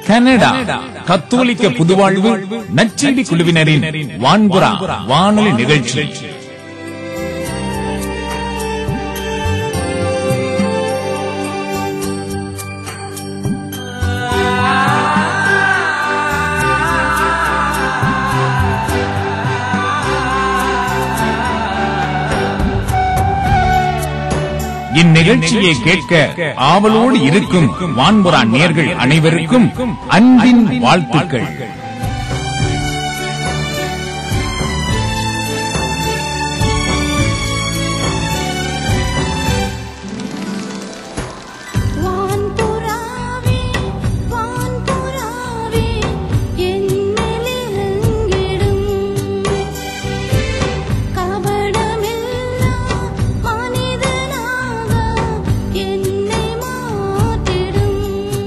Canada கத்தோலிக்க புதுவாழ்வு நச்செய்தி குழுவினரின் வான்புறா வானொலி நிகழ்ச்சி இந்நிகழ்ச்சியை கேட்க ஆவலோடு இருக்கும் வான்புறா நேர்கள் அனைவருக்கும் அன்பின் வாழ்த்துக்கள் வான்புறாவே வான்புறாவே என்னிலிருங்கிடும் கபடமில்லா மனிதனாக என்னை மாற்றிடும்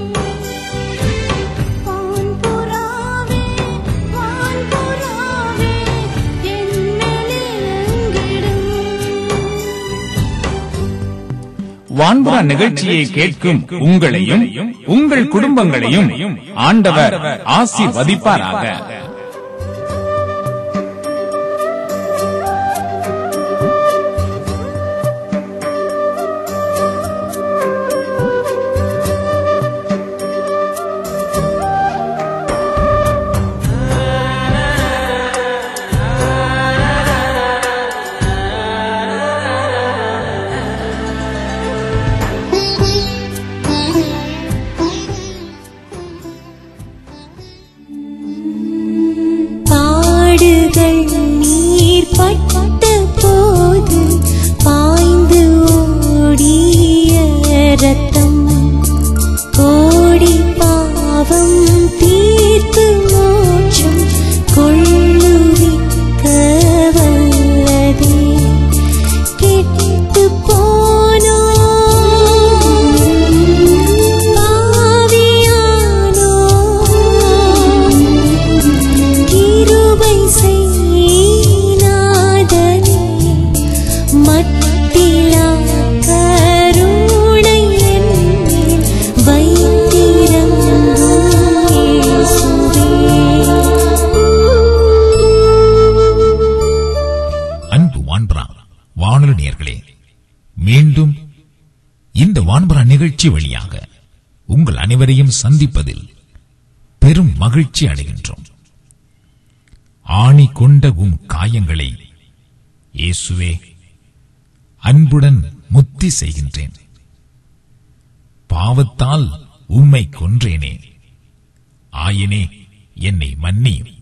வான்புறாவே வான்புறாவே என்னிலிருங்கிடும் வான்புறா நிகழ்ச்சியை கேட்கும் உங்களையும் உங்கள் குடும்பங்களையும் ஆண்டவர் ஆசீர்வதிப்பாராக பாடுகள் நீர் பட்ட போது பாய்ந்து ஓடிய ரத்தம் கோடி பாவம் தீர்த்து மோட்சம் கொள்ளுவிக்க வல்லதே கெட்டு போனோ பாவியானோ கிருபை செய்நாதனே மத்திலா கருணை என்மேல் வைத்திரங்கும் இயேசுவே. அன்பு வான்பரா வானொலி நேயர்களே மீண்டும் இந்த வான்பரா நிகழ்ச்சி வழியாக உங்கள் அனைவரையும் சந்திப்பதில் பெரும் மகிழ்ச்சி அடைகின்றோம் ஆணி கொண்ட உம் காயங்களை இயேசுவே அன்புடன் முத்தி செய்கின்றேன் பாவத்தால் உம்மை கொன்றேனே ஆயினே என்னை மன்னியும்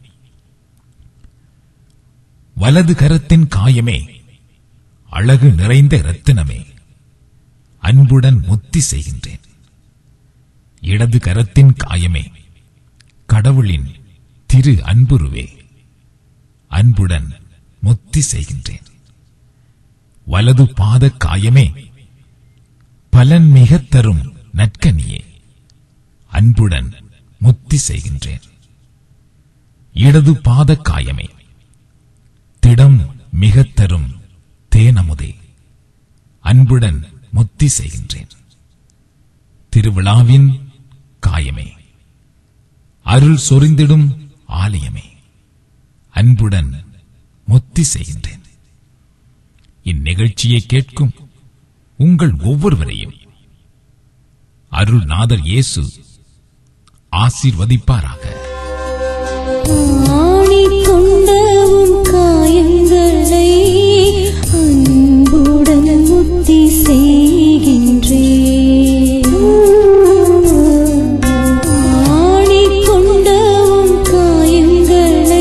வலது கரத்தின் காயமே அழகு நிறைந்த இரத்தினமே அன்புடன் முத்தி செய்கின்றேன் இடது கரத்தின் காயமே கடவுளின் திரு அன்புருவே அன்புடன் முத்தி செய்கின்றேன் வலது பாத காயமே பலன் மிகத் தரும் நற்கனியே அன்புடன் முத்தி செய்கின்றேன் இடது பாத காயமே திடம் மிகத் தரும் தேனமுதே அன்புடன் முத்தி செய்கின்றேன் திருவிழாவின் காயமே அருள் சொரிந்திடும் ஆலயமே அன்புடன் முத்தி செய்கின்றேன் இந்நிகழ்ச்சியை கேட்கும் உங்கள் ஒவ்வொருவரையும் அருள்நாதர் இயேசு ஆசீர்வதிப்பாராக ஆணி கொண்ட உம் காயங்களை அன்புடன் முத்தி செய்கின்றேன் ஆணி கொண்ட உம் காயங்களை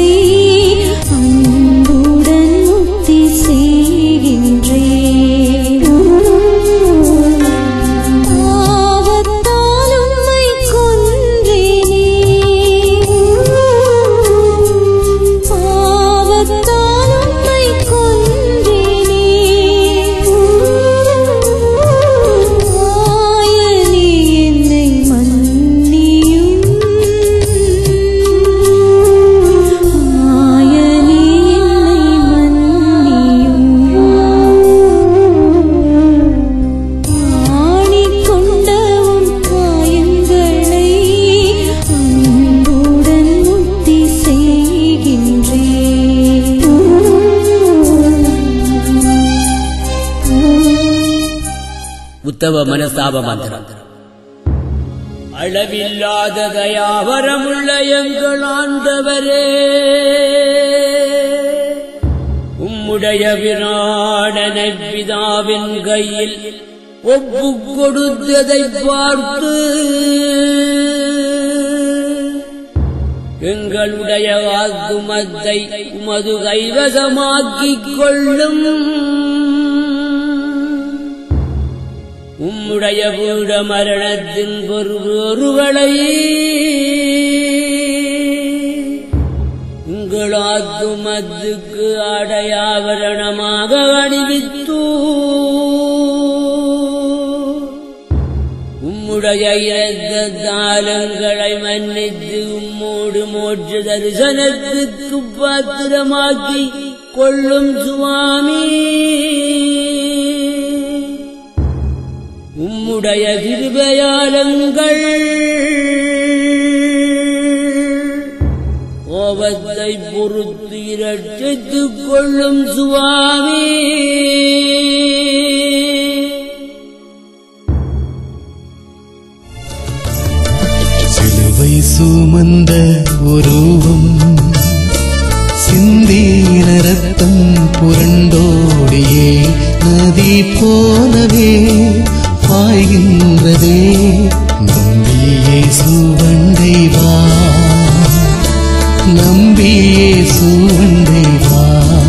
அன்புடன் முத்தி செய்கின்றேன் பாவத்தால் உம்மை கொன்றேனே உத்தவ மனஸ்தாப மந்திரம் அளவில்லாத தயாவரமுள்ள எங்கள் ஆண்டவரே உம்முடைய விராடனை பிதாவின் கையில் ஒப்பு கொடுத்ததை பார்த்து எங்களுடைய ஆத்துமத்தை உமது கைவசமாக்கிக் கொள்ளும் உம்முடைய வீட மரணத்தின் பொருள்களை உங்கள் ஆத்துமத்துக்கு அடையாவரணமாக அணிவித்து உம்முடைய இரத்தாலங்களை மன்னித்து உம்மோடு மோட்ச தரிசனத்துக்கு பாத்திரமாக்கி கொள்ளும் சுவாமி உம்முடைய கிருபையாலங்கள் கோபத்தை பொறுத்து இரட்சித்துக் கொள்ளும் சுவாமி சிலுவை சுமந்த உருவம் சிந்தீன ரத்தம் புரண்டோடியே நதி போலவே பாய்கின்றதே நம்பியே சுவண்டை வா நம்பியே சுவண்டை வா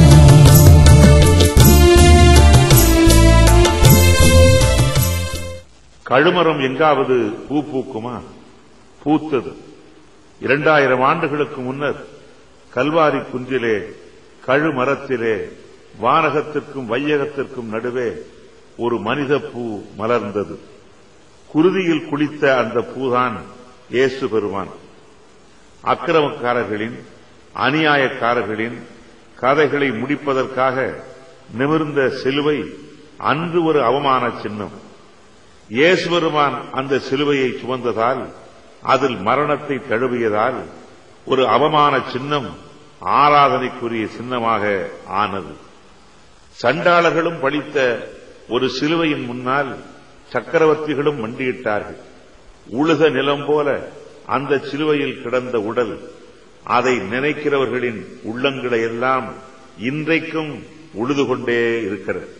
கழுமரம் எங்காவது பூ பூக்குமா பூத்தது இரண்டாயிரம் ஆண்டுகளுக்கு முன்னர் கல்வாரி குன்றிலே கழுமரத்திலே வானகத்திற்கும் வையகத்திற்கும் நடுவே ஒரு மனித பூ மலர்ந்தது குருதியில் குளித்த அந்த பூதான் இயேசு பெருமான் அக்கிரமக்காரர்களின் அநியாயக்காரர்களின் கதைகளை முடிப்பதற்காக நிமிர்ந்த சிலுவை அன்று ஒரு அவமான சின்னம் இயேசு பெருமான் அந்த சிலுவையை சுமந்ததால் அதில் மரணத்தை தழுவியதால் ஒரு அவமான சின்னம் ஆராதனைக்குரிய சின்னமாக ஆனது சண்டாளர்களும் பழித்த ஒரு சிலுவையின் முன்னால் சக்கரவர்த்திகளும் மண்டியிட்டார்கள் உழுத நிலம் போல அந்த சிலுவையில் கிடந்த உடல் அதை நினைக்கிறவர்களின் உள்ளங்களை எல்லாம் இன்றைக்கும் உழுது கொண்டே இருக்கிறது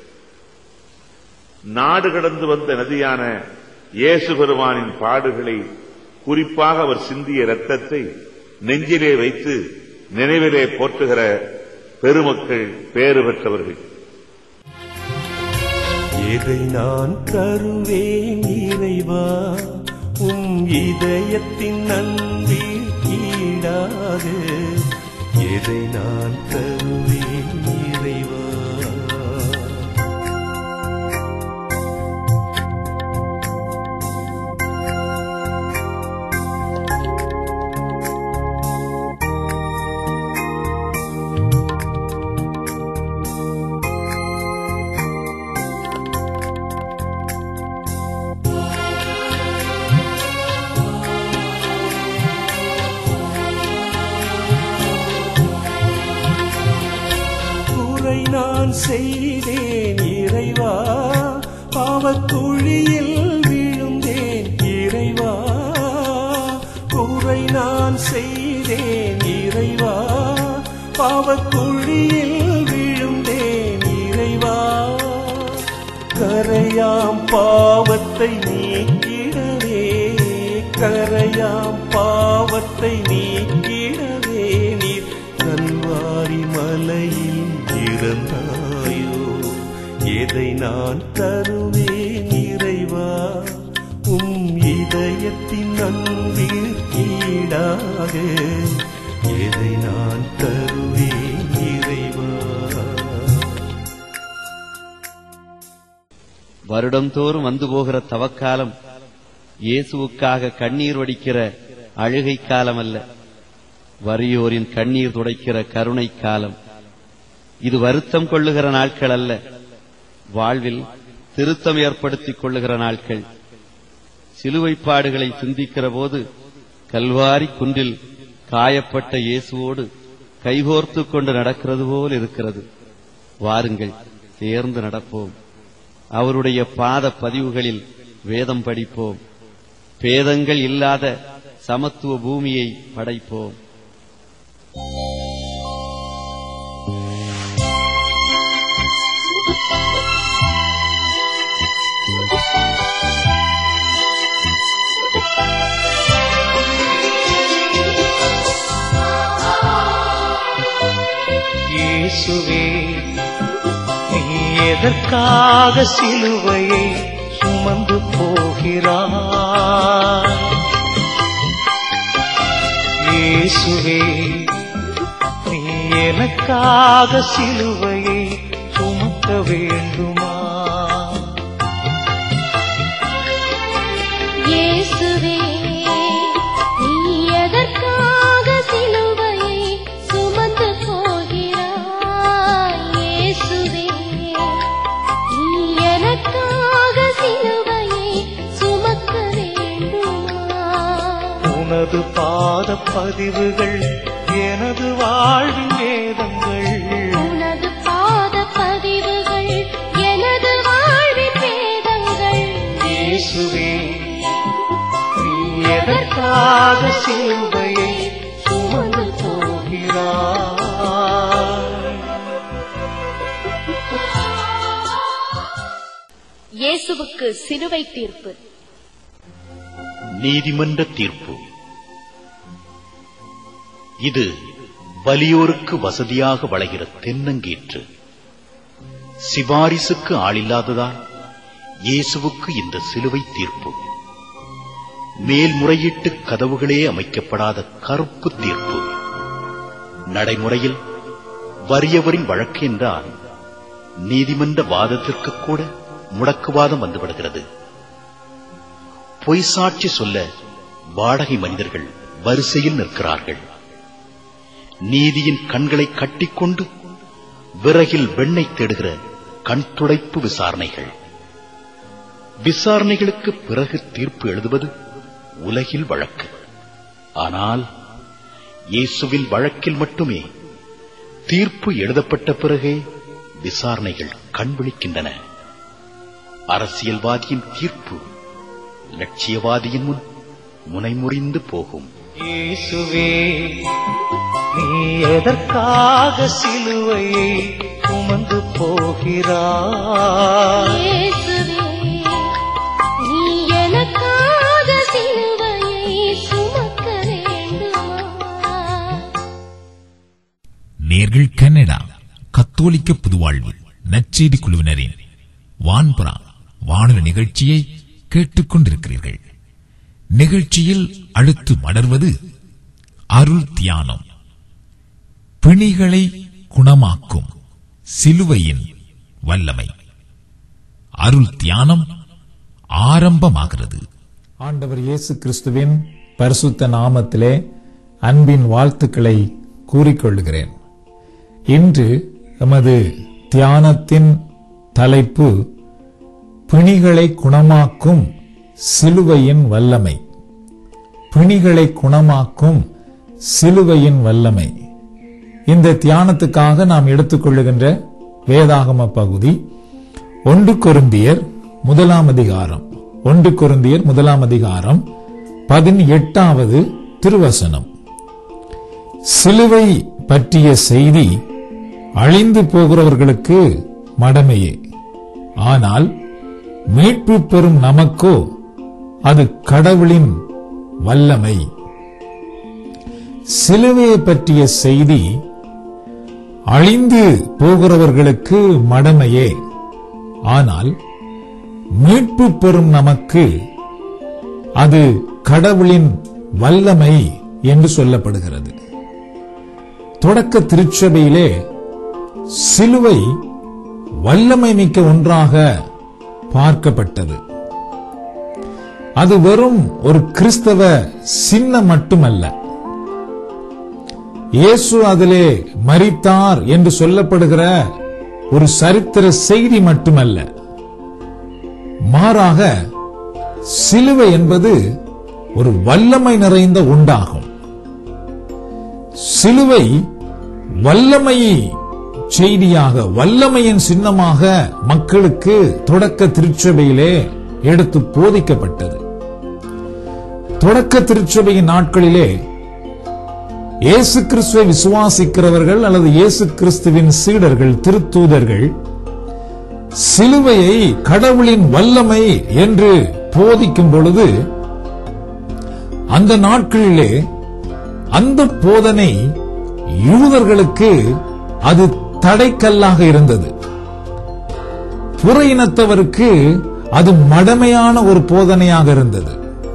நாடு கடந்து வந்த நதியான இயேசு பெருமானின் பாடுகளை குறிப்பாக அவர் சிந்திய இரத்தத்தை நெஞ்சிலே வைத்து நினைவிலே போற்றுகிற பெருமக்கள் பேறு பெற்றவர்கள் எதை நான் தருவேன் இறைவா உம் இதயத்தின் அன்பில் ஈடாக எதை நான் தருவேன் இறைவா குறை நான் செய்தேன் இறைவா பாவக்குழியில் விழுந்தேன் இறைவா குறை நான் செய்தேன் இறைவா பாவக்குழியில் விழுந்தேன் இறைவா கரையாம் பாவத்தை நீக்கிடவே கரையாம் பாவத்தை நீக்கிடவே நீர் கல்வாரி மலையில் இருந்தாயோ எதை நான் தருவேன் இறைவா உம் இதயத்தின் அன்பில் ஈடாக எதை நான் தருவேன் இறைவா வருடந்தோறும் வந்து போகிற தவக்காலம் இயேசுவுக்காக கண்ணீர் வடிக்கிற அழுகை காலம் அல்ல வறியோரின் கண்ணீர் துடைக்கிற கருணை காலம் இது வருத்தம் கொள்ளுகிற நாட்கள் அல்ல வாழ்வில் திருத்தம் ஏற்படுத்திக் கொள்ளுகிற நாட்கள் சிலுவைப்பாடுகளை சிந்திக்கிற போது கல்வாரி குன்றில் காயப்பட்ட இயேசுவோடு கைகோர்த்துக் கொண்டு நடக்கிறது போல் இருக்கிறது வாருங்கள் சேர்ந்து நடப்போம் அவருடைய பாத பதிவுகளில் வேதம் படிப்போம் பேதங்கள் இல்லாத சமத்துவ பூமியை படைப்போம் இயேசுவே நீ எதற்காக சிலுவையை சுமந்து போகிறாய் இயேசுவே நீ எனக்காக சிலுவையை சுமக்க வேண்டுமா இயேசுவே நீ எதற்காக சிலுவையை சுமந்து போகிறாய் இயேசுவே நீ எனக்காக சிலுவையை சுமக்க வேண்டுமா உனது பாத பதிவுகள் எனது வாழ்வின் வேதங்கள் உனது பாத பதிவுகள் எனது வாழ்வின் வேதங்கள் இயேசுவே நீ எதற்காக சிலுவையை சுமந்து போகிறாய் இயேசுவுக்கு சிலுவை தீர்ப்பு நீதிமன்ற தீர்ப்பு இது வலியோருக்கு வசதியாக வளைகிற தென்னங்கீற்று சிபாரிசுக்கு ஆளில்லாததால் இயேசுவுக்கு இந்த சிலுவை தீர்ப்பு மேல்முறையீட்டு கதவுகளே அமைக்கப்படாத கருப்பு தீர்ப்பு நடைமுறையில் வறியவரின் வழக்கு என்றால் நீதிமன்ற வாதத்திற்கு கூட முடக்குவாதம் வந்துவிடுகிறது பொய் சாட்சி சொல்ல வாடகை மனிதர்கள் வரிசையில் நிற்கிறார்கள் நீதியின் கண்களை கட்டிக்கொண்டு விறகில் வெண்ணெய் தேடுகிற கண் துடைப்பு விசாரணைகள் விசாரணைகளுக்கு பிறகு தீர்ப்பு எழுதுவது உலகில் வழக்கு ஆனால் இயேசுவின் வழக்கில் மட்டுமே தீர்ப்பு எழுதப்பட்ட பிறகே விசாரணைகள் கண் விழிக்கின்றன அரசியல்வாதியின் தீர்ப்பு லட்சியவாதியின் முன் முனைமுறிந்து போகும் இயேசுவே நீ எதற்காக சிலுவையை சுமந்து போகிறாய் இயேசுவே நீ எனக்காக சிலுவையை சுமக்க வேண்டுமா நேர்கள் கனடா கத்தோலிக்க புதுவாழ்வு நற்செய்தி குழுவினரின் வான்புறா வானொலி நிகழ்ச்சியை கேட்டுக் கொண்டிருக்கிறீர்கள் நிகழ்ச்சியில் அடுத்து மலர்வது அருள் தியானம் பிணிகளை குணமாக்கும் சிலுவையின் வல்லமை அருள் தியானம் ஆரம்பமாகிறது ஆண்டவர் இயேசு கிறிஸ்துவின் பரிசுத்த நாமத்திலே அன்பின் வாழ்த்துக்களை கூறிக்கொள்கிறேன் இன்று எமது தியானத்தின் தலைப்பு பிணிகளை குணமாக்கும் சிலுவையின் வல்லமை பிணிகளை குணமாக்கும் சிலுவையின் வல்லமை இந்த தியானத்துக்காக நாம் எடுத்துக்கொள்ளுகின்ற வேதாகம பகுதி ஒன்று கொருந்தியர் முதலாம் அதிகாரம் ஒன்று கொருந்தியர் முதலாம் அதிகாரம் பதினெட்டாவது திருவசனம் சிலுவை பற்றிய செய்தி அழிந்து போகிறவர்களுக்கு மடமையே ஆனால் மீட்பு பெறும் நமக்கோ அது கடவுளின் வல்லமை சிலுவையை பற்றிய செய்தி அழிந்து போகிறவர்களுக்கு மடமையே ஆனால் மீட்பு பெறும் நமக்கு அது கடவுளின் வல்லமை என்று சொல்லப்படுகிறது தொடக்க திருச்சபையிலே சிலுவை வல்லமை மிக்க ஒன்றாக பார்க்கப்பட்டது அது வெறும் ஒரு கிறிஸ்தவ சின்னம் மட்டுமல்ல இயேசு அதிலே மரித்தார் என்று சொல்லப்படுகிற ஒரு சரித்திர செய்தி மட்டுமல்ல மாறாக சிலுவை என்பது ஒரு வல்லமை நிறைந்த உண்டாகும் சிலுவை வல்லமை செய்தியாக வல்லமையின் சின்னமாக மக்களுக்கு தொடக்க திருச்சபையிலே எடுத்து போதிக்கப்பட்டது தொடக்க திருச்சபையின் நாட்களிலே இயேசு கிறிஸ்துவை விசுவாசிக்கிறவர்கள் அல்லது இயேசு கிறிஸ்துவின் சீடர்கள் திருத்தூதர்கள் சிலுவையை கடவுளின் வல்லமை என்று போதிக்கும் பொழுது அந்த நாட்களிலே அந்த போதனை யூதர்களுக்கு அது தடைக்கல்லாக இருந்தது புற இனத்தவருக்கு அது மடமையான ஒரு போதனையாக இருந்தது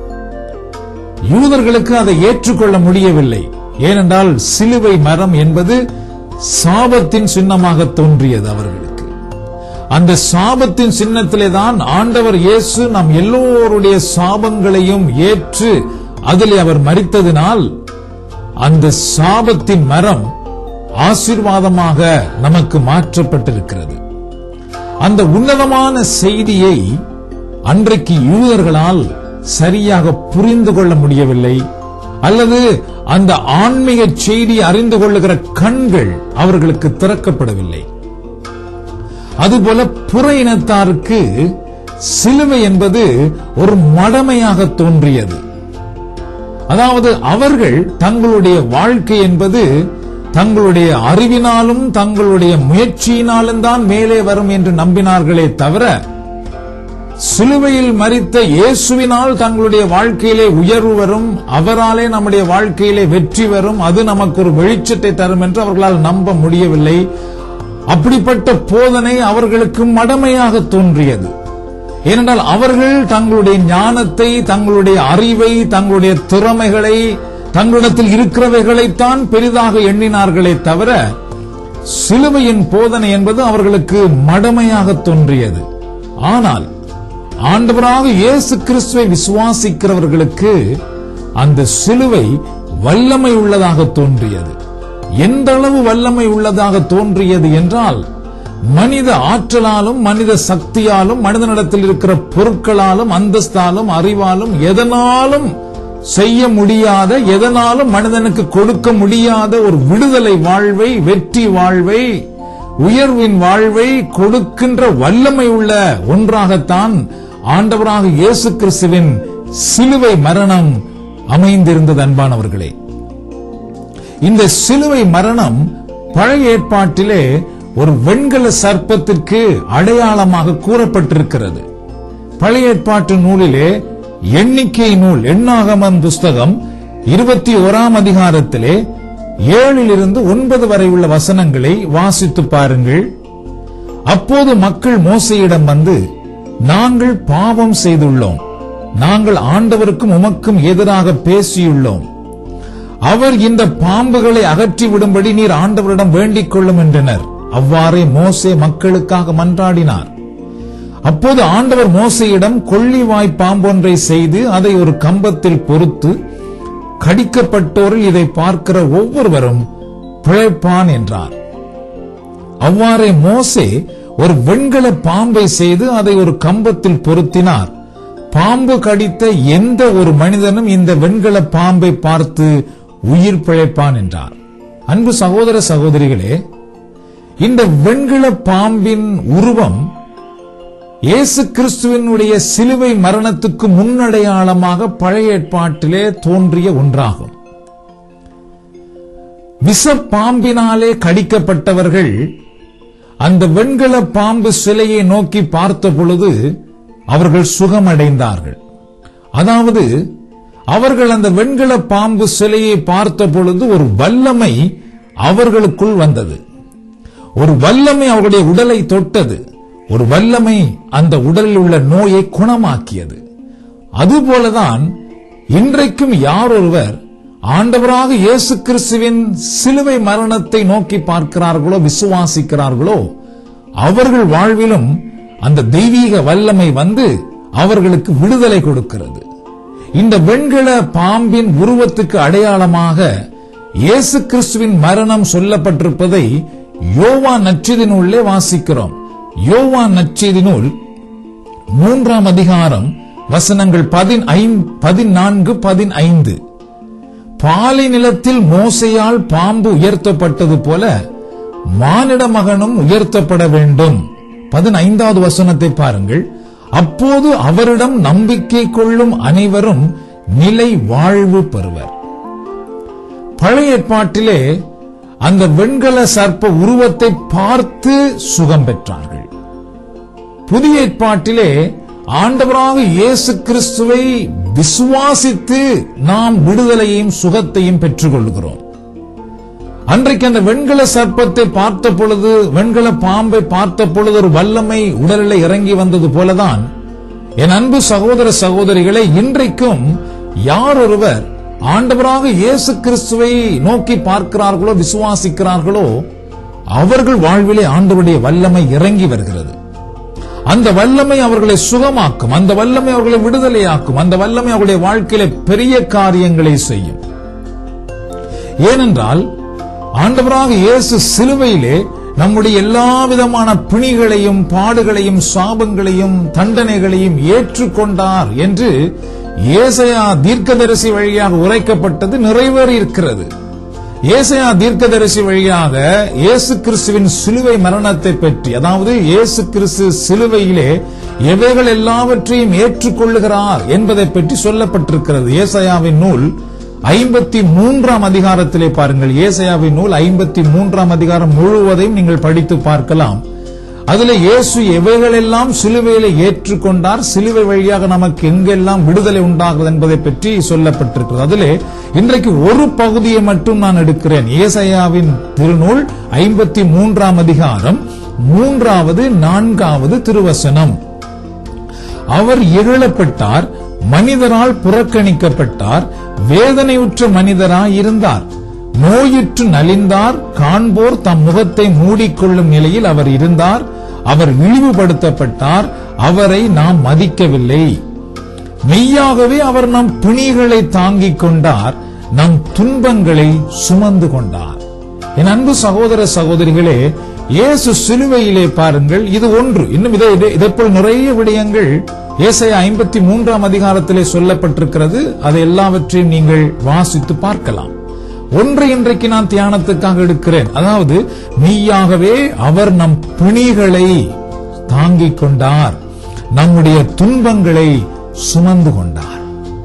யூதர்களுக்கு அதை ஏற்றுக்கொள்ள முடியவில்லை ஏனென்றால் சிலுவை மரம் என்பது சாபத்தின் சின்னமாக தோன்றியது அவர்களுக்கு அந்த சாபத்தின் சின்னத்திலே தான் ஆண்டவர் இயேசு நம் எல்லோருடைய சாபங்களையும் ஏற்று அதிலே அவர் மறித்ததினால் அந்த சாபத்தின் மரம் ஆசீர்வாதமாக நமக்கு மாற்றப்பட்டிருக்கிறது அந்த உன்னதமான செய்தியை அன்றைக்கு யூதர்களால் சரியாக புரிந்து கொள்ள முடியவில்லை அல்லது அந்த ஆன்மீக செய்தி அறிந்து கொள்ளுகிற கண்கள் அவர்களுக்கு திறக்கப்படவில்லை அதுபோல புற இனத்தாருக்கு சிலுவை என்பது ஒரு மடமையாக தோன்றியது அதாவது அவர்கள் தங்களுடைய வாழ்க்கை என்பது தங்களுடைய அறிவினாலும் தங்களுடைய முயற்சியினாலும் தான் மேலே வரும் என்று நம்பினார்களே தவிர சிலுவையில் மறித்த இயேசுவினால் தங்களுடைய வாழ்க்கையிலே உயர்வு வரும் அவராலே நம்முடைய வாழ்க்கையிலே வெற்றி வரும் அது நமக்கு ஒரு வெளிச்சத்தை தரும் என்று அவர்களால் நம்ப முடியவில்லை அப்படிப்பட்ட போதனை அவர்களுக்கு மடமையாக தோன்றியது ஏனென்றால் அவர்கள் தங்களுடைய ஞானத்தை தங்களுடைய அறிவை தங்களுடைய திறமைகளை தங்களிடத்தில் இருக்கிறவைகளைத்தான் பெரிதாக எண்ணினார்களே தவிர சிலுவையின் போதனை என்பது அவர்களுக்கு மடமையாக தோன்றியது ஆனால் ஆண்டவராக இயேசு கிறிஸ்துவை விசுவாசிக்கிறவர்களுக்கு அந்த சிலுவை வல்லமை உள்ளதாக தோன்றியது எந்த அளவு வல்லமை உள்ளதாக தோன்றியது என்றால் மனித ஆற்றலாலும் மனித சக்தியாலும் மனிதனிடத்தில் இருக்கிற பொருட்களாலும் அந்தஸ்தாலும் அறிவாலும் எதனாலும் செய்ய முடியாத எதனாலும் மனிதனுக்கு கொடுக்க முடியாத ஒரு விடுதலை வாழ்வை வெற்றி வாழ்வை உயர்வின் வாழ்வை கொடுக்கின்ற வல்லமை உள்ள ஒன்றாகத்தான் ஆண்டவராக இயேசு கிறிஸ்துவின் சிலுவை மரணம் அமைந்திருந்தது அன்பானவர்களே இந்த சிலுவை மரணம் பழைய ஏற்பாட்டிலே ஒரு வெண்கல சர்ப்பத்திற்கு அடையாளமாக கூறப்பட்டிருக்கிறது பழைய ஏற்பாட்டு நூலிலே எண்ணிக்கை நூல் எண்ணாகமம் புஸ்தகம் இருபத்தி ஓராம் அதிகாரத்திலே ஏழிலிருந்து ஒன்பது வரை உள்ள வசனங்களை வாசித்து பாருங்கள் அப்போது மக்கள் மோசையிடம் வந்து நாங்கள் பாவம் செய்துள்ளோம் நாங்கள் ஆண்டவருக்கும் உமக்கும் எதிராக பேசியுள்ளோம் அவர் இந்த பாம்புகளை அகற்றி விடும்படி நீர் ஆண்டவரிடம் வேண்டிக் கொள்ளும் என்றனர் அவ்வாறே மோசே மக்களுக்காக மன்றாடினார் அப்போது ஆண்டவர் மோசையிடம் கொள்ளிவாய் பாம்பொன்றை செய்து அதை ஒரு கம்பத்தில் பொறுத்து கடிக்கப்பட்டோரில் இதை பார்க்கிற ஒவ்வொருவரும் பிழைப்பான் என்றார் அவ்வாறே மோசே ஒரு வெண்கல பாம்பை செய்து அதை ஒரு கம்பத்தில் பொருத்தினார் பாம்பு கடித்த எந்த ஒரு மனிதனும் இந்த வெண்கல பாம்பை பார்த்து உயிர் பிழைப்பான் என்றார் அன்பு சகோதர சகோதரிகளே இந்த வெண்கல பாம்பின் உருவம் இயேசு கிறிஸ்துவனுடைய சிலுவை மரணத்துக்கு முன்னடையாளமாக பழைய ஏற்பாட்டிலே தோன்றிய ஒன்றாகும் விஷ பாம்பினாலே கடிக்கப்பட்டவர்கள் அந்த வெண்கல பாம்பு சிலையை நோக்கி பார்த்த பொழுது அவர்கள் சுகமடைந்தார்கள் அதாவது அவர்கள் அந்த வெண்கல பாம்பு சிலையை பார்த்த பொழுது ஒரு வல்லமை அவர்களுக்குள் வந்தது ஒரு வல்லமை அவருடைய உடலை தொட்டது ஒரு வல்லமை அந்த உடலில் உள்ள நோயை குணமாக்கியது அதுபோலதான் இன்றைக்கும் யார் ஒருவர் ஆண்டவராக இயேசு கிறிஸ்துவின் சிலுவை மரணத்தை நோக்கி பார்க்கிறார்களோ விசுவாசிக்கிறார்களோ அவர்கள் வாழ்விலும் அந்த தெய்வீக வல்லமை வந்து அவர்களுக்கு விடுதலை கொடுக்கிறது இந்த வெண்கல பாம்பின் உருவத்துக்கு அடையாளமாக இயேசு கிறிஸ்துவின் மரணம் சொல்லப்பட்டிருப்பதை யோவா நச்சிதின் உள்ளே வாசிக்கிறோம் யோவா நச்செய்தி நூல் மூன்றாம் அதிகாரம் வசனங்கள் பதினான்கு பதினைந்து பாலை நிலத்தில் மோசையால் பாம்பு உயர்த்தப்பட்டது போல மானிட மகனும் உயர்த்தப்பட வேண்டும் பதினைந்தாவது வசனத்தை பாருங்கள் அப்போது அவரிடம் நம்பிக்கை கொள்ளும் அனைவரும் நிலை வாழ்வு பெறுவர் பழைய ஏற்பாட்டிலே அந்த வெண்கல சர்ப்ப உருவத்தை பார்த்து சுகம் பெற்றார்கள் புதிய ஏற்பாட்டிலே ஆண்டவராக இயேசு கிறிஸ்துவை விசுவாசித்து நாம் விடுதலையையும் சுகத்தையும் பெற்றுக் கொள்கிறோம் அன்றைக்கு அந்த வெண்கல சர்ப்பத்தை பார்த்த பொழுது வெண்கல பாம்பை பார்த்த பொழுது ஒரு வல்லமை உடலில் இறங்கி வந்தது போலதான் என் அன்பு சகோதர சகோதரிகளை இன்றைக்கும் யார் ஒருவர் ஆண்டவராக இயேசு கிறிஸ்துவை நோக்கி பார்க்கிறார்களோ விசுவாசிக்கிறார்களோ அவர்கள் வாழ்விலே ஆண்டவருடைய வல்லமை இறங்கி வருகிறது அந்த வல்லமை அவர்களை சுகமாக்கும் அந்த வல்லமை அவர்களை விடுதலையாக்கும் அந்த வல்லமை அவர்களுடைய வாழ்க்கையில பெரிய காரியங்களை செய்யும் ஏனென்றால் ஆண்டவராக இயேசு சிலுவையிலே நம்முடைய எல்லா விதமான பிணிகளையும் பாடுகளையும் சாபங்களையும் தண்டனைகளையும் ஏற்றுக்கொண்டார் என்று ஏசையா தீர்க்கதரிசி வழியாக உரைக்கப்பட்டது நிறைவேறி இருக்கிறது ஏசையா தீர்க்கதரிசி வழியாக இயேசு கிறிஸ்துவின் சிலுவை மரணத்தை பற்றி அதாவது இயேசு கிறிஸ்து சிலுவையிலே எவைகள் எல்லாவற்றையும் ஏற்றுக்கொள்ளுகிறார் என்பதை பற்றி சொல்லப்பட்டிருக்கிறது ஏசையாவின் நூல் ஐம்பத்தி மூன்றாம் அதிகாரத்திலே பாருங்கள் ஏசையாவின் நூல் ஐம்பத்தி மூன்றாம் அதிகாரம் முழுவதையும் நீங்கள் படித்து பார்க்கலாம் அதுல இயேசு எவைகளெல்லாம் சிலுவையில ஏற்றுக்கொண்டார் சிலுவை வழியாக நமக்கு எங்கெல்லாம் விடுதலை உண்டாகிறது என்பதை பற்றி சொல்லப்பட்டிருக்கிறது அதிலே இன்றைக்கு ஒரு பகுதியை மட்டும் நான் எடுக்கிறேன் ஏசையாவின் திருநூல் ஐம்பத்தி மூன்றாம் அதிகாரம் மூன்றாவது நான்காவது திருவசனம் அவர் இகழப்பட்டார் மனிதரால் புறக்கணிக்கப்பட்டார் வேதனையுற்ற மனிதராய் இருந்தார் நோயுற்று நலிந்தார் காண்போர் தம் முகத்தை மூடிக்கொள்ளும் நிலையில் அவர் இருந்தார் அவர் இழிவுபடுத்தப்பட்டார் அவரை நாம் மதிக்கவில்லை மெய்யாகவே அவர் நம் பிணிகளை தாங்கிக் கொண்டார் நம் துன்பங்களை சுமந்து கொண்டார் என் அன்பு சகோதர சகோதரிகளே இயேசு சிலுவையிலே பாருங்கள் இது ஒன்று இன்னும் இதை இதை- இதைப்போல் நிறைய விடயங்கள் ஏசாயா ஐம்பத்தி மூன்றாம் அதிகாரத்திலே சொல்லப்பட்டிருக்கிறது அதை எல்லாவற்றையும் நீங்கள் வாசித்து பார்க்கலாம் ஒன்று இன்றைக்கு நான் தியானத்துக்காக எடுக்கிறேன் அதாவது மெய்யாகவே அவர் நம் பிணிகளை தாங்கிக் கொண்டார் நம்முடைய துன்பங்களை சுமந்து கொண்டார்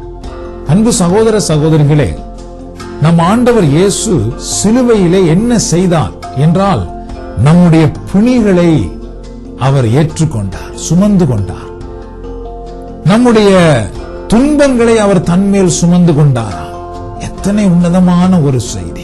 அன்பு சகோதர சகோதரிகளே நம் ஆண்டவர் இயேசு சிலுவையிலே என்ன செய்தார் என்றால் நம்முடைய பிணிகளை அவர் ஏற்றுக்கொண்டார் சுமந்து கொண்டார் நம்முடைய துன்பங்களை அவர் தன்மேல் சுமந்து கொண்டாராம் எத்தனை உன்னதமான ஒரு செய்தி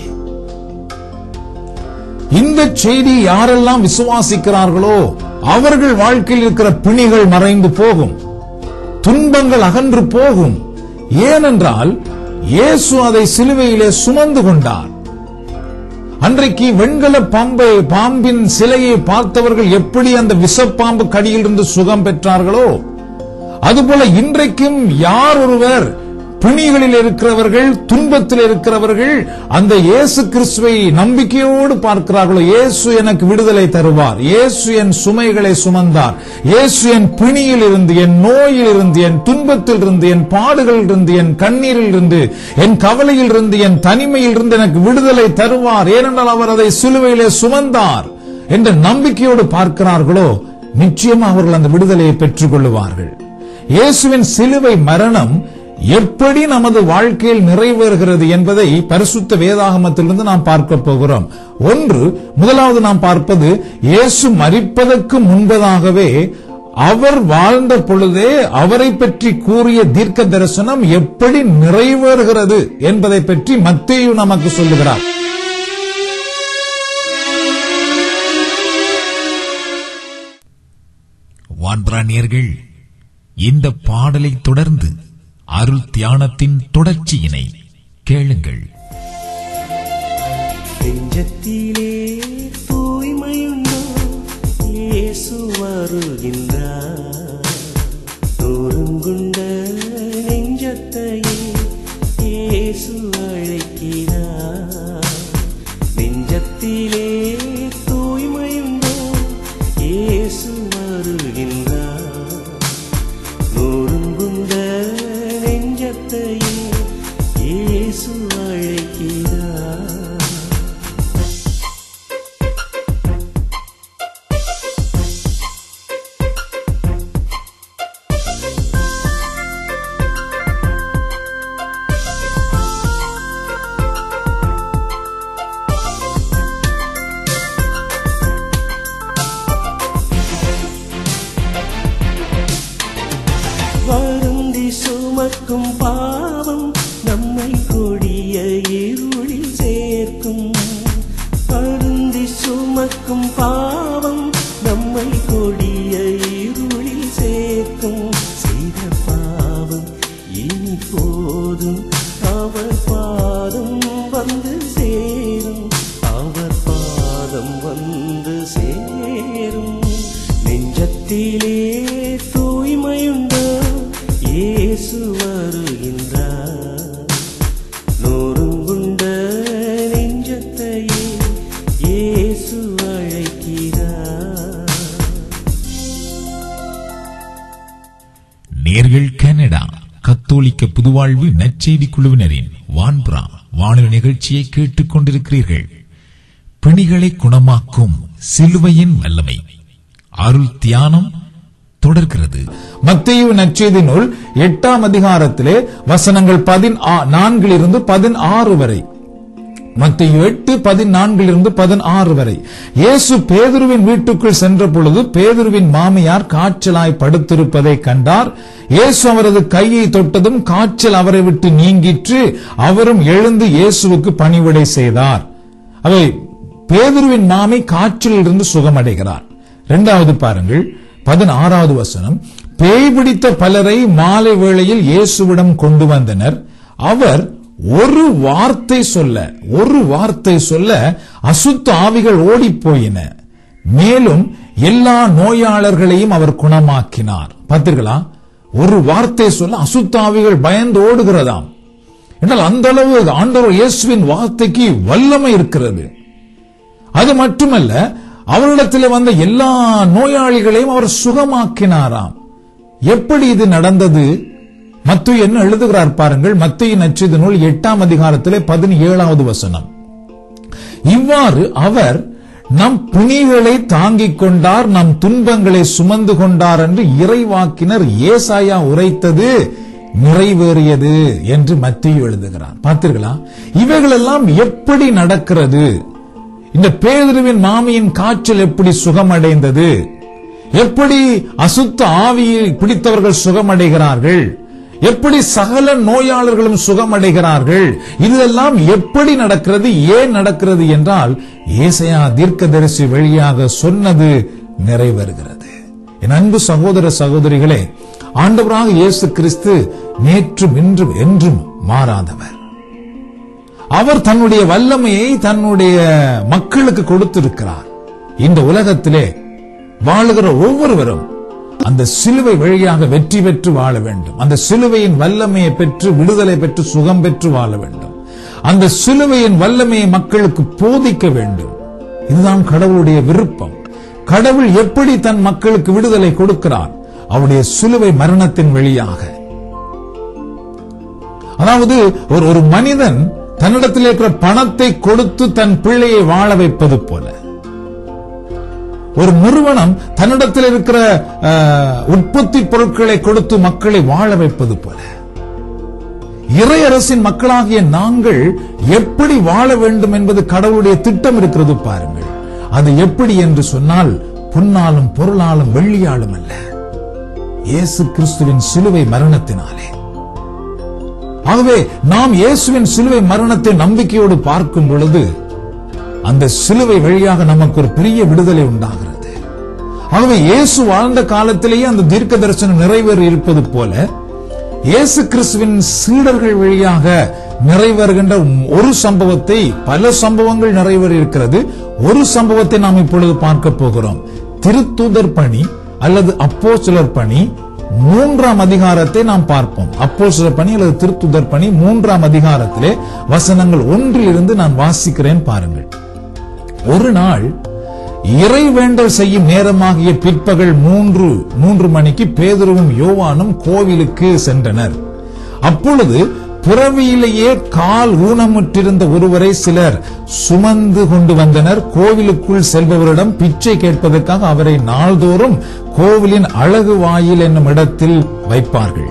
இந்த செய்தி யாரெல்லாம் விசுவாசிக்கிறார்களோ அவர்கள் வாழ்க்கையில் இருக்கிற பிணிகள் மறைந்து போகும் துன்பங்கள் அகன்று போகும் ஏனென்றால் இயேசு அதை சிலுவையிலே சுமந்து கொண்டார் அன்றைக்கு வெண்கல பாம்பை பாம்பின் சிலையை பார்த்தவர்கள் எப்படி அந்த விஷப்பாம்பு கடியிலிருந்து சுகம் பெற்றார்களோ அதுபோல இன்றைக்கும் யார் ஒருவர் பிணிகளில் இருக்கிறவர்கள் துன்பத்தில் இருக்கிறவர்கள் அந்த இயேசு கிறிஸ்துவை நம்பிக்கையோடு பார்க்கிறார்களோ இயேசு எனக்கு விடுதலை தருவார் இயேசு என் சுமைகளை சுமந்தார் இயேசு என் பிணியில் இருந்து என் நோயில் இருந்து என் துன்பத்தில் இருந்து என் பாடுகளில் இருந்து என் கண்ணீரில் இருந்து என் கவலையில் இருந்து என் தனிமையில் இருந்து எனக்கு விடுதலை தருவார் ஏனென்றால் அவர் அதை சிலுவையிலே சுமந்தார் என்ற நம்பிக்கையோடு பார்க்கிறார்களோ நிச்சயமா அவர்கள் அந்த விடுதலையை பெற்றுக் கொள்ளுவார்கள் இயேசுவின் சிலுவை மரணம் எப்படி நமது வாழ்க்கையில் நிறைவேறுகிறது என்பதை பரிசுத்த வேதாகமத்திலிருந்து நாம் பார்க்க போகிறோம் ஒன்று முதலாவது நாம் பார்ப்பது இயேசு மரிப்பதற்கு முன்பதாகவே அவர் வாழ்ந்த பொழுதே அவரை பற்றி கூறிய தீர்க்க தரிசனம் எப்படி நிறைவேறுகிறது என்பதை பற்றி மத்தேயு நமக்கு சொல்லுகிறார் வான்பிராணியர்கள் இந்த பாடலை தொடர்ந்து அருள் தியானத்தின் தொடர்ச்சியினை கேளுங்கள் நெஞ்சத்திலே தூய்மையுண்டோ இயேசு வருகின்றார் நொறுங்குண்ட நெஞ்சத்தையே இயேசு அழைக்கிறார் நெஞ்சத்திலே தூய்மையுண்டோ இயேசு வருகின்றார் நொறுங்குண்ட நெஞ்சத்தையே இயேசு அழைக்கிறார் நெஞ்சத்திலே தூய்மையுண்டோ இயேசு வருகின்றார் நோருங்குண்ட நெஞ்சத்தையே இயேசு அழைக்கிறார் நேர்கள் கனடா கத்தோலிக்க புதுவாழ்வு நற்செய்தி குழுவினரின் வான்புறா வானொலி நிகழ்ச்சியை கேட்டுக் கொண்டிருக்கிறீர்கள் பிணிகளை குணமாக்கும் சிலுவையின் வல்லமை அருள் தியானம் தொடர்கிறது மத்திய நற்செய்தி நூல் எட்டாம் அதிகாரத்திலே வசனங்கள் பதினான்கிலிருந்து பதினாறு வரை மத்திய எட்டு பதினான்கிலிருந்து பதினாறு வரை இயேசு பேதுருவின் வீட்டுக்குள் சென்ற பொழுது பேதுருவின் மாமியார் காய்ச்சலாய் படுத்திருப்பதை கண்டார் இயேசு அவரது கையை தொட்டதும் காய்ச்சல் அவரை விட்டு நீங்கிற்று அவரும் எழுந்து இயேசுவுக்கு பணிவிடை செய்தார் அவை பேதுருவின் மாமி காய்ச்சலிலிருந்து சுகமடைகிறார் இரண்டாவது பாருங்கள் பதினாறாவது வசனம் பேய் பிடித்த பலரை மாலை வேளையில் இயேசுவிடம் கொண்டு வந்தனர் அவர் ஒரு வார்த்தை சொல்ல ஒரு வார்த்தை சொல்ல அசுத்த ஆவிகள் ஓடிப் போயின மேலும் எல்லா நோயாளர்களையும் அவர் குணமாக்கினார் பார்த்தீர்களா ஒரு வார்த்தை சொல்ல அசுத்த ஆவிகள் பயந்து ஓடுகிறதாம் என்றால் அந்த அளவு ஆண்டவர் இயேசுவின் வார்த்தைக்கு வல்லமை இருக்கிறது அது மட்டுமல்ல அவரிடத்தில் வந்த எல்லா நோயாளிகளையும் அவர் சுகமாக்கினாராம் எப்படி இது நடந்தது மத்திய என்ன எழுதுகிறார் பாருங்கள் மத்திய நச்சுது நூல் எட்டாம் அதிகாரத்திலே பதினேழாவது வசனம் இவ்வாறு அவர் நம் பிணிகளை தாங்கிக் கொண்டார் நம் துன்பங்களை சுமந்து கொண்டார் என்று இறைவாக்கினர் ஏசாயா உரைத்தது நிறைவேறியது என்று மத்திய எழுதுகிறார் பார்த்தீர்களா இவைகளெல்லாம் எப்படி நடக்கிறது இந்த பேதுருவின் மாமியின் காய்ச்சல் எப்படி சுகமடைந்தது எப்படி அசுத்த ஆவியை பிடித்தவர்கள் சுகமடைகிறார்கள் எப்படி சகல நோயாளர்களும் சுகமடைகிறார்கள் இதெல்லாம் எப்படி நடக்கிறது ஏன் நடக்கிறது என்றால் ஏசையா தீர்க்கதரிசி வழியாக சொன்னது நிறைவேறுகிறது என் அன்பு சகோதர சகோதரிகளே ஆண்டவராக இயேசு கிறிஸ்து நேற்றும் இன்றும் என்றும் மாறாதவர் அவர் தன்னுடைய வல்லமையை தன்னுடைய மக்களுக்கு கொடுத்திருக்கிறார் இந்த உலகத்திலே வாழுகிற ஒவ்வொருவரும் அந்த சிலுவை வழியாக வெற்றி பெற்று வாழ வேண்டும் அந்த சிலுவையின் வல்லமையை பெற்று விடுதலை பெற்று சுகம் பெற்று வாழ வேண்டும் அந்த சிலுவையின் வல்லமையை மக்களுக்கு போதிக்க வேண்டும் இதுதான் கடவுளுடைய விருப்பம் கடவுள் எப்படி தன் மக்களுக்கு விடுதலை கொடுக்கிறார் அவருடைய சிலுவை மரணத்தின் வழியாக அதாவது ஒரு ஒரு மனிதன் தன்னிடத்தில் இருக்கிற பணத்தை கொடுத்து தன் பிள்ளையை வாழ வைப்பது போல ஒரு நிறுவனம் தன்னிடத்தில் இருக்கிற அஹ், உற்பத்தி பொருட்களை கொடுத்து மக்களை வாழ வைப்பது போல இறையரசின் மக்களாகிய நாங்கள் எப்படி வாழ வேண்டும் என்பது கடவுளுடைய திட்டம் இருக்கிறது பாருங்கள் அது எப்படி என்று சொன்னால் பொன்னாலும் பொருளாலும் வெள்ளியாலும் அல்ல இயேசு கிறிஸ்துவின் சிலுவை மரணத்தினாலே ஆகவே நாம் இயேசுவின் சிலுவை மரணத்தை நம்பிக்கையோடு பார்க்கும் பொழுது அந்த சிலுவை வழியாக நமக்கு ஒரு பெரிய விடுதலை உண்டாகிறது ஆகவே இயேசு வாழ்ந்த காலத்திலேயே அந்த தீர்க்க தரிசனம் நிறைவேறி இருப்பது போல இயேசு கிறிஸ்துவின் சீடர்கள் வழியாக நிறைவேறுகின்ற ஒரு சம்பவத்தை பல சம்பவங்கள் நிறைவேறி இருக்கிறது ஒரு சம்பவத்தை நாம் இப்பொழுது பார்க்க போகிறோம் திருத்தூதர் பணி அல்லது அப்போஸ்தலர் பணி மூன்றாம் அதிகாரத்தை நாம் பார்ப்போம் அப்போஸ்தலர் பணி அல்லது திருத்துதர் பணி மூன்றாம் அதிகாரத்திலே வசனங்கள் ஒன்றிலிருந்து நான் வாசிக்கிறேன் பாருங்கள் ஒரு நாள் இறைவேண்டல் செய்யும் நேரமாகிய பிற்பகல் மூன்று மூன்று மணிக்கு பேதுருவும் யோவானும் கோவிலுக்கு சென்றனர் அப்பொழுது புறவியிலேயே கால் ஊனமுற்றிருந்த ஒருவரை சிலர் சுமந்து கொண்டு வந்தனர் கோவிலுக்குள் செல்பவரிடம் பிச்சை கேட்பதற்காக அவரை நாள்தோறும் கோவிலின் அழகு வாயில் என்னும் இடத்தில் வைப்பார்கள்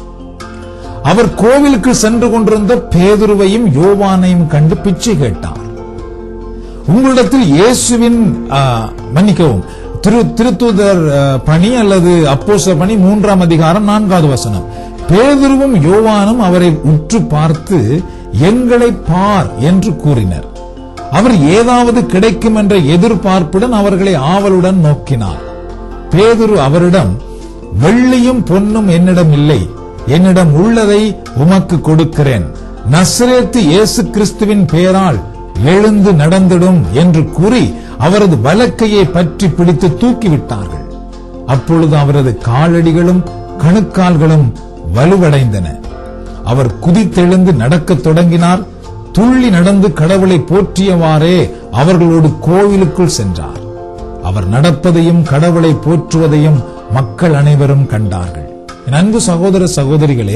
அவர் கோவிலுக்கு சென்று கொண்டிருந்த பேதுருவையும் யோவானையும் கண்டு பிச்சை கேட்டார் உங்களிடத்தில் இயேசுவின் ஆ, மன்னிக்கவும் திரு திருத்தூதர் ஆ, பணி அல்லது அப்போஸ்தலர் பணி மூன்றாம் அதிகாரம் நான்காவது வசனம் பேதுருவும் யோவானும் அவரை உற்று பார்த்து எங்களை பார் என்று கூறினர் அவர் ஏதாவது கிடைக்கும் என்ற எதிர்பார்ப்புடன் அவர்களை ஆவலுடன் நோக்கினார் பேதுரு அவரிடம் வெள்ளியும் பொன்னும் என்னிடம் இல்லை என்னிடம் உள்ளதை உமக்கு கொடுக்கிறேன் நஸ்ரேத்து இயேசு கிறிஸ்துவின் பெயரால் எழுந்து நடந்திடும் என்று கூறி அவரது வலக்கையை பற்றி பிடித்து தூக்கிவிட்டார்கள் அப்பொழுது அவரது காலடிகளும் கணுக்கால்களும் வலுவடைந்தன அவர் குதித்தெழுந்து நடக்கத் தொடங்கினார் துள்ளி நடந்து கடவுளை போற்றியவாறே அவர்களோடு கோவிலுக்குள் சென்றார் அவர் நடப்பதையும் கடவுளை போற்றுவதையும் மக்கள் அனைவரும் கண்டார்கள் என் அன்பு சகோதர சகோதரிகளே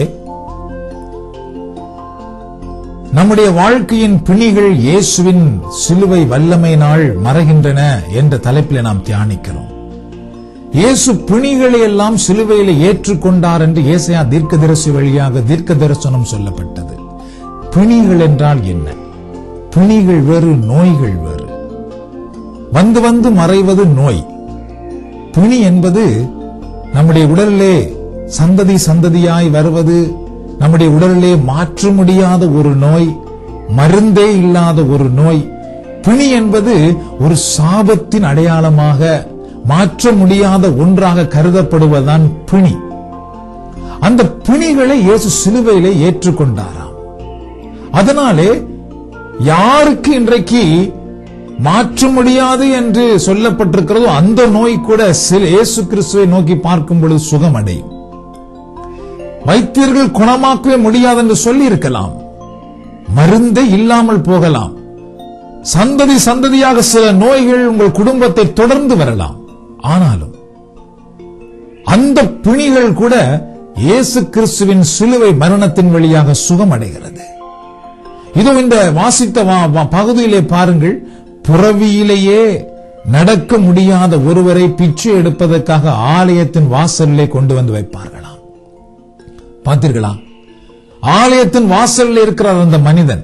நம்முடைய வாழ்க்கையின் பிணிகள் இயேசுவின் சிலுவை வல்லமையினால் மறைகின்றன என்ற தலைப்பில் நாம் தியானிக்கிறோம் இயேசு பிணிகளை எல்லாம் சிலுவையில ஏற்றுக்கொண்டார் என்று ஏசையா தீர்க்கதரிசி வழியாக தீர்க்க தரிசனம் சொல்லப்பட்டது பிணிகள் என்றால் என்ன பிணிகள் வேறு நோய்கள் வேறு வந்து வந்து மறைவது நோய் பிணி என்பது நம்முடைய உடலிலே சந்ததி சந்ததியாய் வருவது நம்முடைய உடலிலே மாற்ற முடியாத ஒரு நோய் மருந்தே இல்லாத ஒரு நோய் பிணி என்பது ஒரு சாபத்தின் அடையாளமாக மாற்ற முடியாத ஒன்றாக கருதப்படுவதுதான் பிணி அந்த பிணிகளை இயேசு சிலுவையிலே ஏற்றுக்கொண்டாராம் அதனாலே யாருக்கு இன்றைக்கு மாற்ற முடியாது என்று சொல்லப்பட்டிருக்கிறதோ அந்த நோய் கூட சில இயேசு கிறிஸ்துவை நோக்கி பார்க்கும் பொழுது சுகம் அடையும் வைத்தியர்கள் குணமாக்கவே முடியாது என்று சொல்லி இருக்கலாம் மருந்தே இல்லாமல் போகலாம் சந்ததி சந்ததியாக சில நோய்கள் உங்கள் குடும்பத்தை தொடர்ந்து வரலாம் ஆனாலும் அந்த பிணிகள் கூட இயேசு கிறிஸ்துவின் சிலுவை மரணத்தின் வழியாக சுகம் அடைகிறது இதோ இந்த வாசித்த வா- வா- பகுதியிலே பாருங்கள் புறவியிலேயே நடக்க முடியாத ஒருவரை பிச்சை எடுப்பதற்காக ஆலயத்தின் வாசலிலே கொண்டு வந்து வைப்பார்களாம் பார்த்தீர்களா ஆலயத்தின் வாசலில் இருக்கிறார் அந்த மனிதன்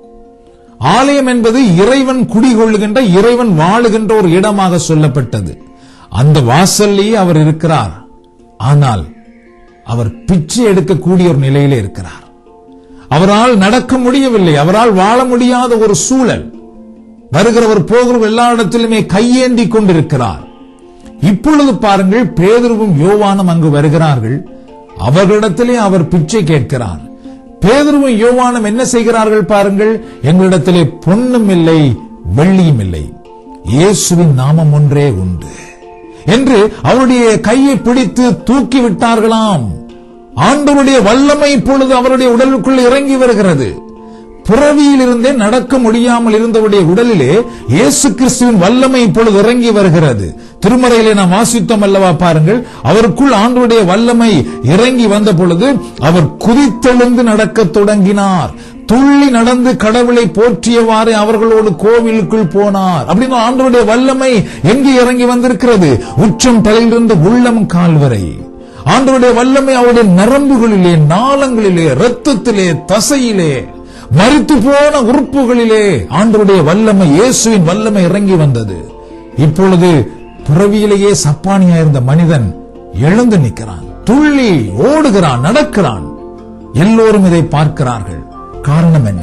ஆலயம் என்பது இறைவன் குடிகொள்ளுகின்ற இறைவன் வாழுகின்ற ஒரு இடமாக சொல்லப்பட்டது அந்த வாசல்லையே அவர் இருக்கிறார் ஆனால் அவர் பிச்சை எடுக்கக்கூடிய ஒரு நிலையிலே இருக்கிறார் அவரால் நடக்க முடியவில்லை அவரால் வாழ முடியாத ஒரு சூழல் வருகிறவர் போகிற எல்லா இடத்திலுமே கையேந்தி கொண்டிருக்கிறார் இப்பொழுது பாருங்கள் பேதுருவும் யோவானும் அங்கு வருகிறார்கள் அவர்களிடத்திலே அவர் பிச்சை கேட்கிறார் பேதுருவும் யோவானும் என்ன செய்கிறார்கள் பாருங்கள் எங்களிடத்திலே பொன்னும் இல்லை வெள்ளியும் இல்லை இயேசுவின் நாமம் ஒன்றே உண்டு என்று அவருடைய கையை பிடித்து தூக்கி விட்டார்களாம் ஆண்டவருடைய வல்லமை இப்பொழுது அவருடைய உடலுக்குள் இறங்கி வருகிறது புறவியில் இருந்தே நடக்க முடியாமல் இருந்தவருடைய உடலிலே இயேசு கிறிஸ்துவின் வல்லமை இப்பொழுது இறங்கி வருகிறது திருமறையிலே நாம் வாசித்தோம் அல்லவா பாருங்கள் அவருக்குள் ஆண்டவருடைய வல்லமை இறங்கி வந்த பொழுது அவர் குதித்தெழுந்து நடக்கத் தொடங்கினார் துள்ளி நடந்து கடவுளை போற்றியவாறு அவர்களோடு கோவிலுக்குள் போனார் அப்படின்னு ஆண்டவருடைய வல்லமை எங்கே இறங்கி வந்திருக்கிறது உச்சம் தலையிலிருந்து உள்ளம் கால் வரை ஆண்டவருடைய வல்லமை அவருடைய நரம்புகளிலே நாளங்களிலே இரத்தத்திலே தசையிலே மறித்து போன உறுப்புகளிலே ஆண்டவருடைய வல்லமை இயேசுவின் வல்லமை இறங்கி வந்தது இப்பொழுது பிறவியிலேயே சப்பானியா இருந்த மனிதன் எழுந்து நிற்கிறான் துள்ளி ஓடுகிறான் நடக்கிறான் எல்லோரும் இதை பார்க்கிறார்கள் காரணம் என்ன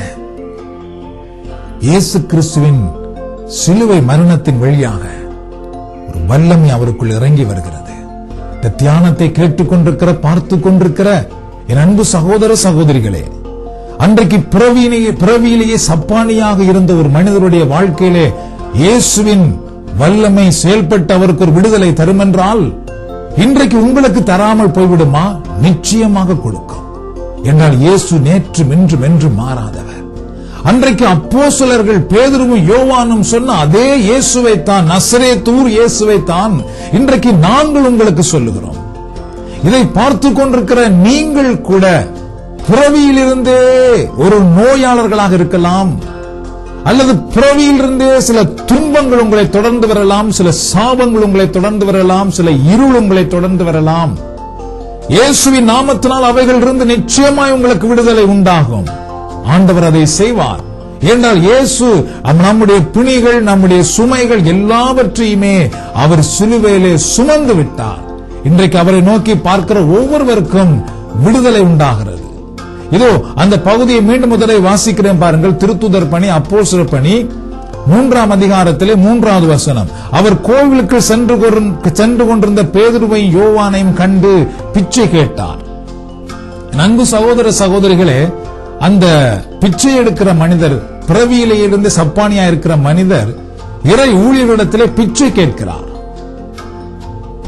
இயேசு கிறிஸ்துவின் சிலுவை மரணத்தின் வழியாக ஒரு வல்லமை அவருக்குள் இறங்கி வருகிறது இந்த தியானத்தை கேட்டுக்கொண்டிருக்கிற பார்த்து கொண்டிருக்கிற என் அன்பு சகோதர சகோதரிகளே அன்றைக்கு பிறவியிலேயே பிறவியிலேயே சப்பானியாக இருந்த ஒரு மனிதருடைய வாழ்க்கையிலே இயேசுவின் வல்லமை செயல்பட்டு அவருக்கு ஒரு விடுதலை தருமென்றால் இன்றைக்கு உங்களுக்கு தராமல் போய்விடுமா நிச்சயமாக கொடுக்கும் என்றால் இயேசு நேற்று இன்றும் என்று மாறாதவர் அன்றைக்கு அப்போஸ்தலர்கள் பேதுருவும் யோவானும் சொன்ன அதே இயேசுவை தான் நசரேத்தூர் இயேசுவை தான் இன்றைக்கு நாங்கள் உங்களுக்கு சொல்லுகிறோம் இதை பார்த்து கொண்டிருக்கிற நீங்கள் கூட பிறவியிலிருந்தே ஒரு நோயாளர்களாக இருக்கலாம் அல்லது பிறவியிலிருந்தே சில துன்பங்கள் உங்களை தொடர்ந்து வரலாம் சில சாபங்கள் உங்களை தொடர்ந்து வரலாம் சில இருள் உங்களை தொடர்ந்து வரலாம் இயேசுவின் நாமத்தினால் அவைகள் இருந்து நிச்சயமாய் உங்களுக்கு விடுதலை உண்டாகும் ஆண்டவர் அதை செய்வார் ஏனென்றால் இயேசு நம்முடைய பிணிகள் நம்முடைய சுமைகள் எல்லாவற்றையுமே அவர் சிலுவையிலே சுமந்து விட்டார் இன்றைக்கு அவரை நோக்கி பார்க்கிற ஒவ்வொருவருக்கும் விடுதலை உண்டாகிறது இதோ அந்த பகுதியை மீண்டும் முதலை வாசிக்கிறேன் பாருங்கள் திருத்துதர் பணி அப்போஸ்தலர் பணி மூன்றாம் அதிகாரத்திலே மூன்றாவது வசனம் அவர் கோவிலுக்கு சென்று கொண்டு- சென்று கொண்டிருந்த பேதுருவையும் யோவானையும் கண்டு பிச்சை கேட்டார் நன்கு சகோதர சகோதரிகளே அந்த பிச்சை எடுக்கிற மனிதர் பிறவியிலே இருந்து சப்பானியா இருக்கிற மனிதர் இறை ஊழியர்களிடத்திலே பிச்சை கேட்கிறார்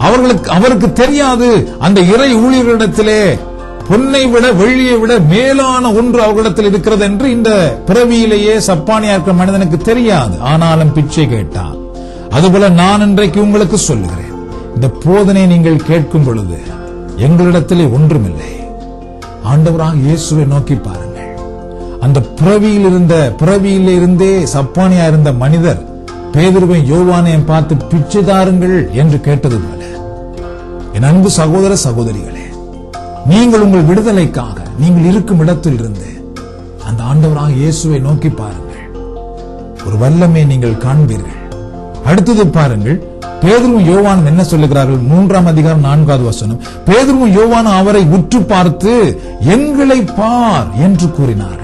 அவர்களுக்கு அவருக்கு தெரியாது அந்த இறை ஊழியர்களிடத்திலே பொன்னை விட வெள்ளியை விட மேலான ஒன்று அவர்களிடத்தில் இருக்கிறது என்று இந்த பிறவியிலேயே சப்பானியா இருக்கிற மனிதனுக்கு தெரியாது ஆனாலும் பிச்சை கேட்டார் அதுபோல நான் இன்றைக்கு உங்களுக்கு சொல்லுகிறேன் இந்த போதனை நீங்கள் கேட்கும் பொழுது எங்களிடத்திலே ஒன்றுமில்லை ஆண்டவராக இயேசுவை நோக்கி பாருங்கள் அந்த பிறவியில் இருந்த பிறவியில் இருந்தே சப்பானியா இருந்த மனிதர் பேதுருவை யோவானையும் பார்த்து பிச்சை தாருங்கள் என்று கேட்டது போல என் அன்பு சகோதர சகோதரிகளே நீங்கள் உங்கள் விடுதலைக்காக நீங்கள் இருக்கும் இடத்தில் இருந்து அந்த ஆண்டவராக இயேசுவை நோக்கி பாருங்கள் ஒரு வல்லமை நீங்கள் காண்பீர்கள் அடுத்தது பாருங்கள் பேதுருவும் யோவானும் என்ன சொல்லுகிறார்கள் மூன்றாம் அதிகாரம் நான்காவது வசனம் பேதுருவும் யோவானும் அவரை உற்று பார்த்து எங்களை பார் என்று கூறினார்கள்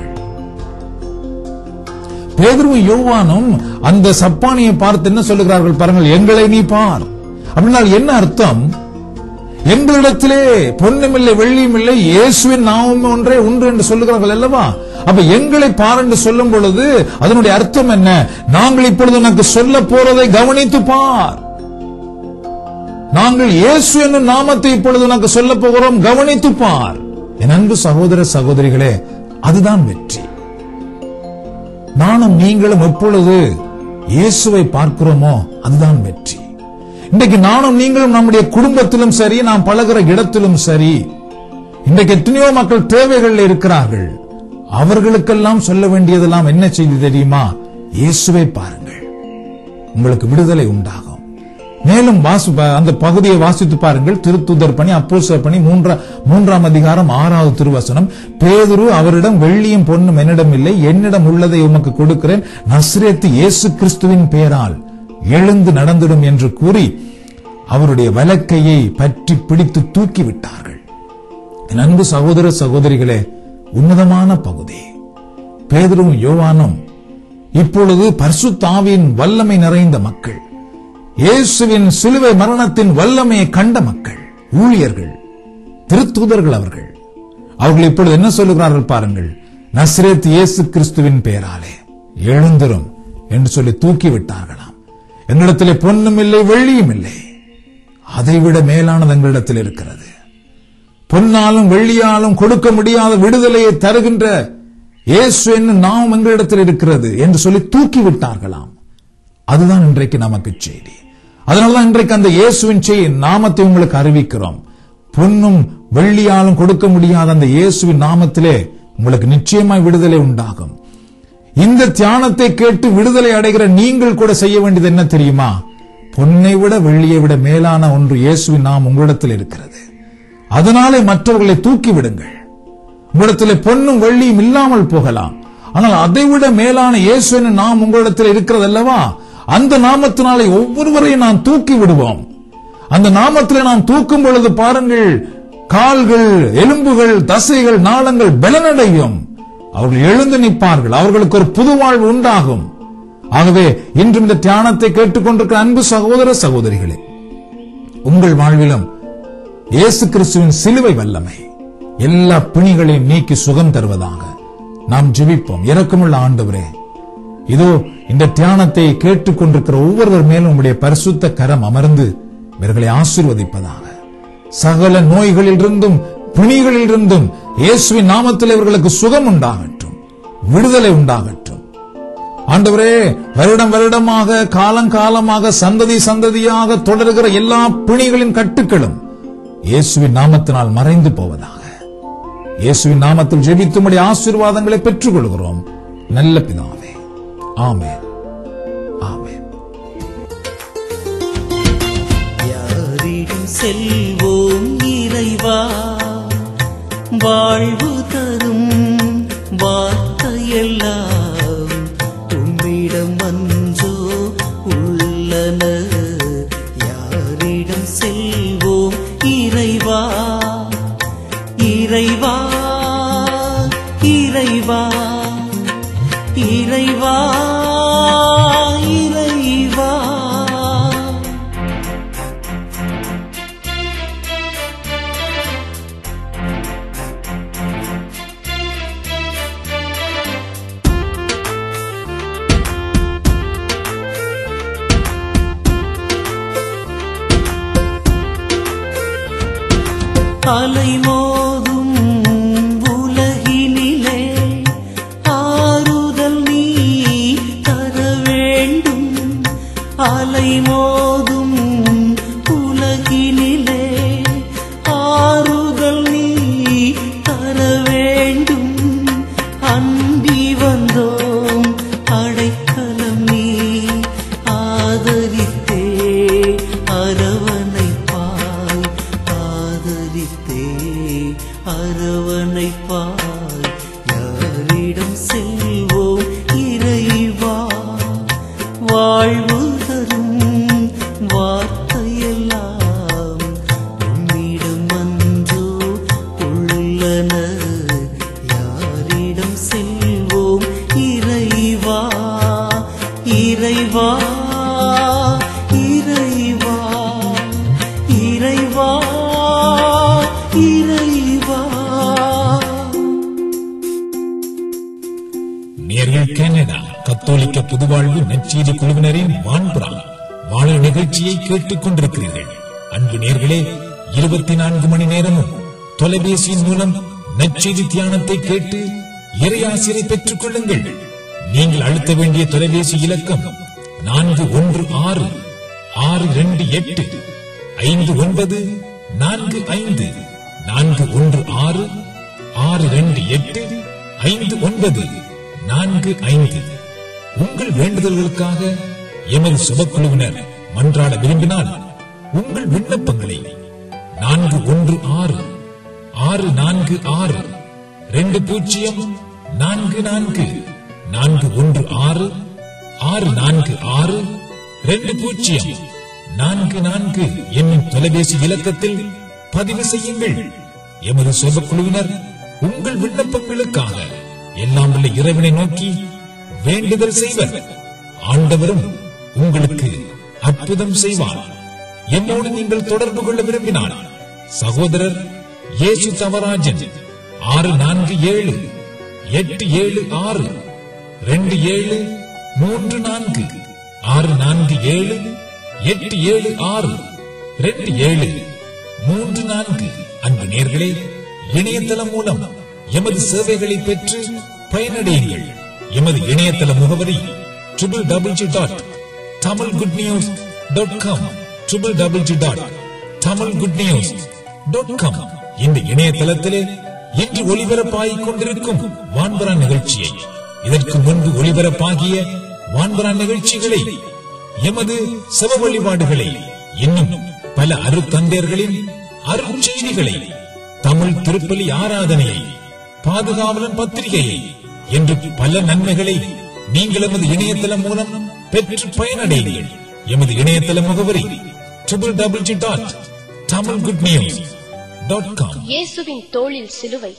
பேதுருவும் யோவானும் அந்த சப்பானியை பார்த்து என்ன சொல்லுகிறார்கள் பாருங்கள் எங்களை நீ பார் அப்படின்னா என்ன அர்த்தம் எங்களிடத்திலே பொன்னுமில்லை வெள்ளியும் இல்லை இயேசுவின் நாமம் ஒன்றே உண்டு என்று சொல்லுகிறார்கள் அல்லவா அப்ப எங்களை பார் என்று சொல்லும் பொழுது அதனுடைய அர்த்தம் என்ன நாங்கள் இப்பொழுது உனக்கு சொல்ல போறதை கவனித்து பார் நாங்கள் இயேசு என்னும் நாமத்தை இப்பொழுது உனக்கு சொல்ல போகிறோம் கவனித்து பார் என் அன்பு சகோதர சகோதரிகளே அதுதான் வெற்றி நானும் நீங்களும் எப்பொழுது இயேசுவை பார்க்கிறோமோ அதுதான் வெற்றி இன்றைக்கு நானும் நீங்களும் நம்முடைய குடும்பத்திலும் சரி நாம் பழகிற இடத்திலும் சரி இன்றைக்கு எத்தனையோ மக்கள் தேவைகள் இருக்கிறார்கள் அவர்களுக்கெல்லாம் சொல்ல வேண்டியதெல்லாம் என்ன செய்தி தெரியுமா இயேசுவை பாருங்கள் உங்களுக்கு விடுதலை உண்டாகும் மேலும் வாசு அந்த பகுதியை வாசித்து பாருங்கள் திருத்துதர் பணி அப்போஸ்தலர் பணி மூன்றா மூன்றாம் அதிகாரம் ஆறாவது திருவசனம் பேதுரு அவரிடம் வெள்ளியும் பொன்னும் என்னிடம் இல்லை என்னிடம் உள்ளதை உமக்கு கொடுக்கிறேன் நஸ்ரேத்து இயேசு கிறிஸ்துவின் பெயரால் எழுந்து நடந்திடும் என்று கூறி அவருடைய வலக்கையை பற்றி பிடித்து தூக்கி விட்டார்கள் என் அன்பு சகோதர சகோதரிகளே உன்னதமான பகுதி பேதுரும் யோவானும் இப்பொழுது பரிசுத்தாவின் வல்லமை நிறைந்த மக்கள் இயேசுவின் சிலுவை மரணத்தின் வல்லமையை கண்ட மக்கள் ஊழியர்கள் திருத்தூதர்கள் அவர்கள் அவர்கள் இப்பொழுது என்ன சொல்லுகிறார்கள் பாருங்கள் நஸ்ரேத் இயேசு கிறிஸ்துவின் பெயராலே எழுந்திரும் என்று சொல்லி தூக்கி விட்டார்களாம் எங்களிடத்திலே பொன்னும் இல்லை வெள்ளியும் இல்லை அதைவிட மேலானது எங்களிடத்தில் இருக்கிறது பொன்னாலும் வெள்ளியாலும் கொடுக்க முடியாத விடுதலையை தருகின்ற இயேசு என்னும் நாம் எங்களிடத்தில் இருக்கிறது என்று சொல்லி தூக்கி விட்டார்களாம் அதுதான் இன்றைக்கு நமக்கு செய்தி அதனாலதான் இன்றைக்கு அந்த இயேசுவின் செய்தி நாமத்தை உங்களுக்கு அறிவிக்கிறோம் பொன்னும் வெள்ளியாலும் கொடுக்க முடியாத அந்த இயேசுவின் நாமத்திலே உங்களுக்கு நிச்சயமாய் விடுதலை உண்டாகும் இந்த தியானத்தை கேட்டு விடுதலை அடைகிற நீங்கள் கூட செய்ய வேண்டியது என்ன தெரியுமா பொன்னை விட வெள்ளியை விட மேலான ஒன்று இயேசுவின் நாம் உங்களிடத்தில் இருக்கிறது அதனாலே மற்றவர்களை தூக்கி விடுங்கள் உங்களிடத்தில் பொன்னும் வெள்ளியும் இல்லாமல் போகலாம் ஆனால் அதைவிட மேலான இயேசுவின் நாம் உங்களிடத்தில் இருக்கிறது அல்லவா அந்த நாமத்தினாலே ஒவ்வொருவரையும் நாம் தூக்கி விடுவோம் அந்த நாமத்திலே நாம் தூக்கும் பொழுது பாருங்கள் கால்கள் எலும்புகள் தசைகள் நாளங்கள் பலனடையும் அவர்கள் எழுந்து நிற்பார்கள் அவர்களுக்கு ஒரு புது வாழ்வு உண்டாகும் ஆகவே இன்றும் இந்த தியானத்தை கேட்டுக்கொண்டிருக்கிற அன்பு சகோதர சகோதரிகளே உங்கள் வாழ்விலும் இயேசு கிறிஸ்துவின் சிலுவை வல்லமை எல்லா பிணிகளையும் நீக்கி சுகம் தருவதாக நாம் ஜெபிப்போம் இரக்கமுள்ள ஆண்டவரே இதோ இந்த தியானத்தை கேட்டுக்கொண்டிருக்கிற ஒவ்வொருவர் மேலும் உங்களுடைய பரிசுத்த கரம் அமர்ந்து இவர்களை ஆசீர்வதிப்பதாக சகல நோய்களிலிருந்தும் பிணிகளிலிருந்தும் இயேசுவின் நாமத்தில் இவர்களுக்கு சுகம் உண்டாகட்டும் விடுதலை உண்டாகட்டும் ஆண்டவரே வருடம் வருடமாக காலங்காலமாக சந்ததி சந்ததியாக தொடர்கிற எல்லா பிணிகளின் கட்டுக்களும் இயேசுவின் நாமத்தினால் மறைந்து போவதாக இயேசுவின் நாமத்தில் ஜெபித்தும்படி ஆசீர்வாதங்களை பெற்றுக் கொள்கிறோம் நல்ல பிதாவே ஆமென் ஆமென் யாரிடம் செல்வோம் இறைவா வாழ்வு தரும் வார்த்தையெல்லாம் உம்மிடம் அன்றோ உள்ளன யாரிடம் செல்வோம் இறைவா இறைவா இறைவா இறைவா இறைவா அலை மோதும் உலகினிலே ஆறுதல் நீ தர வேண்டும் அலை மோதும் உலகினிலே ஆறுதல் நீ தர வேண்டும் அண்டி வந்தோம் அடைக்கலம் நீ ஆதரித்தே அரவணைப்பாய் ஆதரித்தே அரவணைப்பாய் யாரிடம் செல்வோம் இறைவா வாழ்வு தரும் வார்த்தையெல்லாம் உம்மிடம் அன்றோ உள்ளன யாரிடம் செல்வோம் இறைவா இறைவா இறைவா இறைவா இறைவா நேர்கள் கனடா கத்தோலிக்க புதுவாழ்வு நற்செய்தி குழுவினரின் வான்புறா வாழல் நிகழ்ச்சியை கேட்டுக் கொண்டிருக்கிறீர்கள் அன்பு நேர்களே இருபத்தி நான்கு மணி நேரமும் தொலைபேசியின் மூலம் நற்செய்தி தியானத்தை கேட்டு இறையாசிரை பெற்றுக் கொள்ளுங்கள் நீங்கள் அழுத்த வேண்டிய தொலைபேசி இலக்கம் நான்கு ஒன்று ஆறு ஆறு இரண்டு எட்டு ஐந்து ஒன்பது நான்கு ஐந்து நான்கு ஒன்று ஆறு ஆறு இரண்டு எட்டு ஐந்து ஒன்பது நான்கு ஐந்து உங்கள் வேண்டுதல்களுக்காக எமது சுபக்குழுவினர் மன்றாட விரும்பினால் உங்கள் விண்ணப்பங்களை நான்கு ஒன்று ஆறு ஆறு நான்கு ஆறு ரெண்டு பூஜ்ஜியம் நான்கு நான்கு நான்கு ஒன்று ஆறு ஆறு நான்கு ஆறு ரெண்டு பூஜ்ஜியம் நான்கு நான்கு என்னும் தொலைபேசி இலக்கத்தில் பதிவு செய்யுங்கள் எமது சுபக்குழுவினர் உங்கள் விண்ணப்பங்களுக்காக எல்லாம் உள்ள இறைவனை நோக்கி வேண்டுதல் செய்வர் ஆண்டவரும் உங்களுக்கு அற்புதம் செய்வார் என்னோடு நீங்கள் தொடர்பு கொள்ள விரும்பினால் சகோதரர் இயேசு தவராஜன் ஆறு நான்கு ஏழு எட்டு ஏழு ஆறு ரெண்டு ஏழு மூன்று நான்கு ஆறு நான்கு ஏழு எட்டு ஏழு ஆறு ரெண்டு ஏழு மூன்று நான்கு அன்பு நேர்களே இணையதளம் மூலம் எமது சேவைகளை பெற்று பயனடையுங்கள் எமது இணையதள முகவரி triple double G dot Tamil good news dot com triple double G dot Tamil good news dot com இந்த இணையதளத்திலே இன்று ஒளிபரப்பாகிக் கொண்டிருக்கும் வான்பரா நிகழ்ச்சியை இதற்கு முன்பு ஒளிபரப்பாகிய வான்பரா நிகழ்ச்சிகளை எமது சிவ வழிபாடுகளை இன்னும் பல அருத்தந்தையர்களின் அருட்செய்திகளை தமிழ் திருப்பலி ஆராதனையை பாதுகாவலன் பத்திரிகையை என்று பல நன்மைகளை நீங்கள் எமது இணையதளம் மூலம் பெற்று பயனடையுங்கள் எமது இணையதள முகவரி triple double G dot Tamil good news dot com இயேசுவின் தோளில் சிலுவை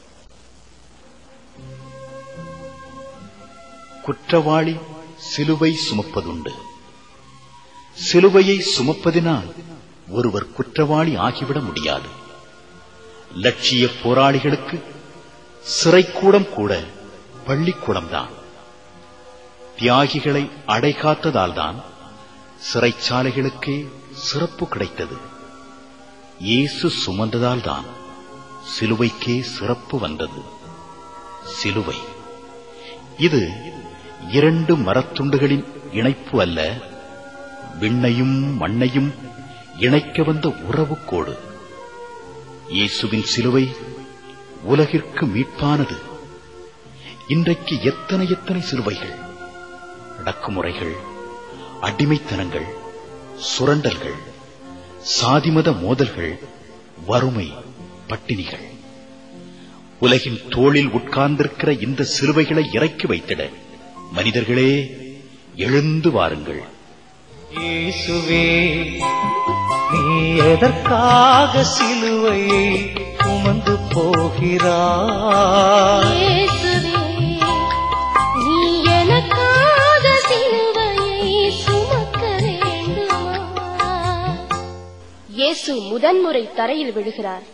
குற்றவாளி சிலுவை சுமப்பதுண்டு சிலுவையை சுமப்பதினால் ஒருவர் குற்றவாளி ஆகிவிட முடியாது லட்சிய போராளிகளுக்கு சிறைக்கூடம் கூட பள்ளிக்கூடம்தான் தியாகிகளை அடைகாத்ததால்தான் சிறைச்சாலைகளுக்கே சிறப்பு கிடைத்தது இயேசு சுமந்ததால்தான் சிலுவைக்கே சிறப்பு வந்தது சிலுவை இது இரண்டு மரத்துண்டுகளின் இணைப்பு அல்ல விண்ணையும் மண்ணையும் இணைக்க வந்த உறவுக்கோடு இயேசுவின் சிலுவை உலகிற்கு மீட்பானது இன்றைக்கு எத்தனை எத்தனை சிலுவைகள் அடக்குமுறைகள் அடிமைத்தனங்கள் சுரண்டல்கள் சாதிமத மோதல்கள் வறுமை பட்டினிகள் உலகின் தோளில் உட்கார்ந்திருக்கிற இந்த சிலுவைகளை இறக்கி வைத்திட மனிதர்களே எழுந்து வாருங்கள் இயேசுவே நீ எதற்காக சிலுவையை சுமந்து போகிறாய் இயேசுவே, நீ எனக்காக சிலுவையை சுமக்க வேண்டுமா இயேசு முதன்முறை தரையில் விழுகிறார்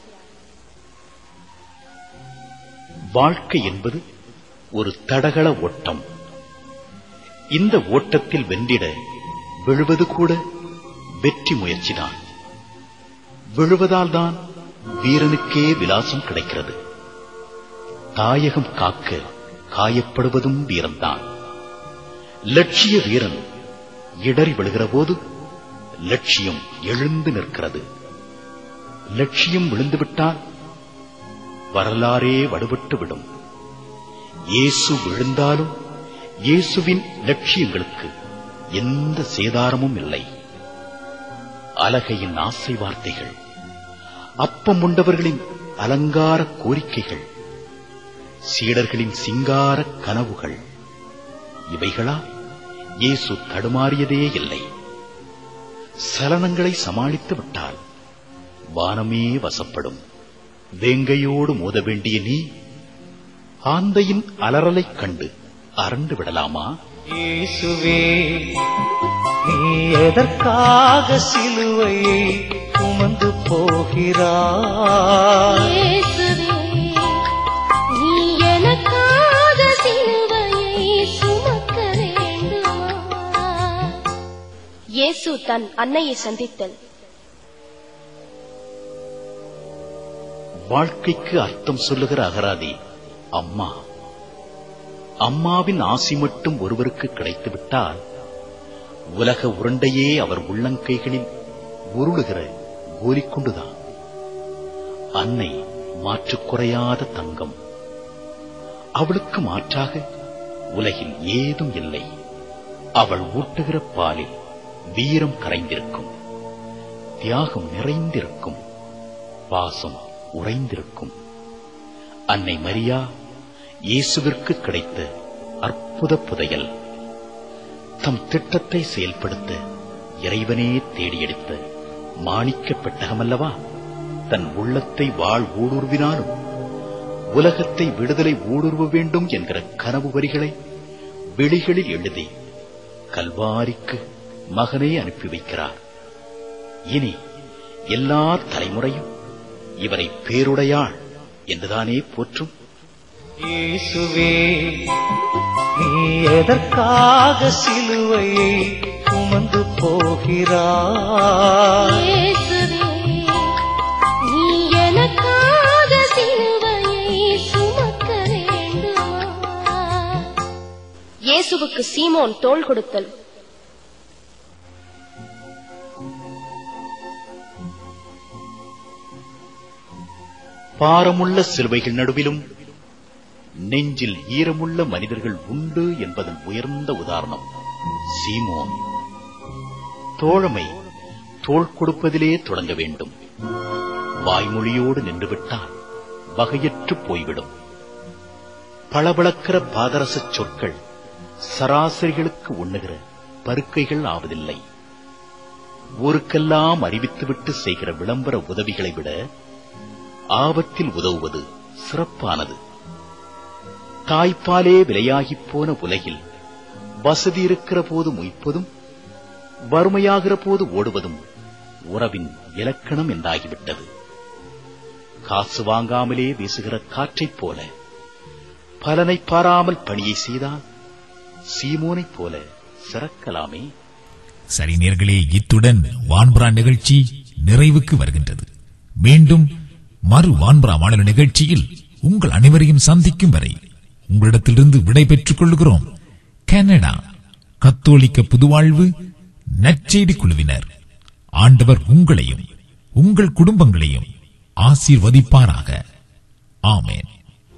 வாழ்க்கை என்பது ஒரு தடகள ஓட்டம் இந்த ஓட்டத்தில் வென்றிட விழுவது கூட வெற்றி முயற்சிதான் விழுவதால் தான் வீரனுக்கே விலாசம் கிடைக்கிறது தாயகம் காக்க காயப்படுவதும் வீரம்தான் லட்சிய வீரன் இடறி விழுகிற போது லட்சியம் எழுந்து நிற்கிறது லட்சியம் விழுந்துவிட்டால் வரலாறே வடுபட்டு விடும் இயேசு விழுந்தாலும் இயேசுவின் லட்சியங்களுக்கு எந்த சேதாரமும் இல்லை அலகையின் ஆசை வார்த்தைகள் அப்பம் உண்டவர்களின் அலங்கார கோரிக்கைகள் சீடர்களின் சிங்கார கனவுகள் இவைகளா இயேசு தடுமாறியதே இல்லை சலனங்களை சமாளித்து விட்டால் வானமே வசப்படும் வேங்கையோடு மோத வேண்டிய நீ ஆந்தையின் அலறலைக் கண்டு அரண்டு விடலாமா இயேசுவே நீ எதற்காக சிலுவையை சுமந்து போகிறாய் இயேசுவே, நீ எனக்காக சிலுவையை சுமக்க வேண்டுமா இயேசு தன் அன்னையை சந்தித்தல் வாழ்க்கைக்கு அர்த்தம் சொல்லுகிற அகராதி அம்மா அம்மாவின் ஆசி மட்டும் ஒருவருக்கு கிடைத்துவிட்டால் உலக உருண்டையே அவர் உள்ளங்கைகளில் உருளுகிற கோலிக்கொண்டுதான் அன்னை மாற்றுக் குறையாத தங்கம் அவளுக்கு மாற்றாக உலகில் ஏதும் இல்லை அவள் ஊட்டுகிற பாலில் வீரம் கரைந்திருக்கும் தியாகம் நிறைந்திருக்கும் பாசம் உறைந்திருக்கும் அன்னை மரியா இயேசுவிற்கு கிடைத்த அற்புத புதையல் தம் திட்டத்தை செயல்படுத்த இறைவனே தேடியெடுத்த மாணிக்க பெட்டகமல்லவா தன் உள்ளத்தை வாழ் ஊடுருவினாலும் உலகத்தை விடுதலை ஊடுருவ வேண்டும் என்கிற கனவு வரிகளை விழிகளில் எழுதி கல்வாரிக்கு மகனை அனுப்பி வைக்கிறார் இனி எல்லா தலைமுறையும் இவரை பேருடையாள் என்றுதானே போற்றும் இயேசுவே நீ எதற்காக சிலுவையை சுமந்து போகிறாய் இயேசுவே, நீ எனக்காக சிலுவையை சுமக்க வேண்டுமா இயேசுவுக்கு சீமோன் தோள் கொடுத்தல் பாரமுள்ள சிலுவைகள் நடுவிலும் நெஞ்சில் ஈரமுள்ள மனிதர்கள் உண்டு என்பதன் உயர்ந்த உதாரணம் சீமோன் தோழமை தோள் கொடுப்பதிலே தொடங்க வேண்டும் வாய்மொழியோடு நின்றுவிட்டால் வகையற்று போய்விடும் பளபளக்கிற பாதரசச் சொற்கள் சராசரிகளுக்கு உண்ணுகிற பருக்கைகள் ஆவதில்லை ஊருக்கெல்லாம் அறிவித்துவிட்டு செய்கிற விளம்பர உதவிகளை விட ஆபத்தில் உதவுவது சிறப்பானது தாய்ப்பாலே விலையாகிப் போன உலகில் வசதி இருக்கிற போது மொய்ப்பதும் வறுமையாகிற போது ஓடுவதும் உறவின் இலக்கணம் என்றாகிவிட்டது காசு வாங்காமலே வீசுகிற காற்றைப் போல பலனை பாராமல் பணியை செய்தால் சீமோனைப் போல சிறக்கலாமே சரி நேர்களே இத்துடன் வான்புறா நிகழ்ச்சி நிறைவுக்கு வருகின்றது மீண்டும் மறு வான்புறா வானொலி நிகழ்ச்சியில் உங்கள் அனைவரையும் சந்திக்கும் வரை உங்களிடத்திலிருந்து விடை பெற்றுக் கொள்கிறோம் கனடா கத்தோலிக்க புதுவாழ்வு நற்செய்தி குழுவினர் ஆண்டவர் உங்களையும் உங்கள் குடும்பங்களையும் ஆசீர்வதிப்பாராக ஆமென்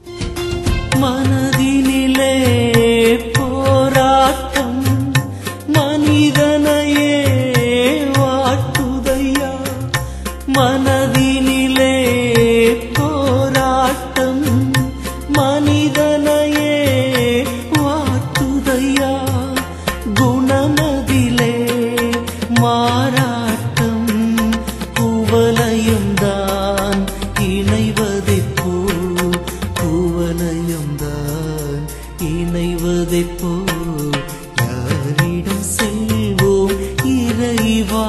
மனதினிலே போராட்டம் மனிதனையே வாட்டுதையா மனதினிலே போராட்டம் மனிதனையே வாட்டுதையா குணமதிலே மாறாட்டம் குவலையும் தான் இணைவதைப் போல் குவலையும் தான் இணைவதைப் போல் யாரிடம் செல்வோம் இறைவா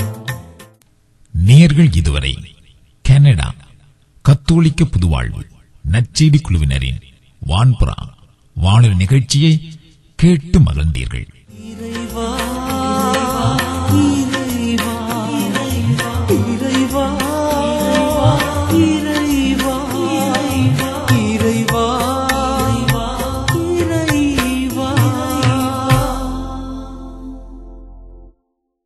நேர்கள் இதுவரை கனடா கத்தோலிக்க புதுவாழ்வு நற்செய்தி குழுவினரின் வான்புறா வானொலி நிகழ்ச்சியை கேட்டு மகிழ்ந்தீர்கள் இறைவா இறைவா இறைவா ஆயிரம்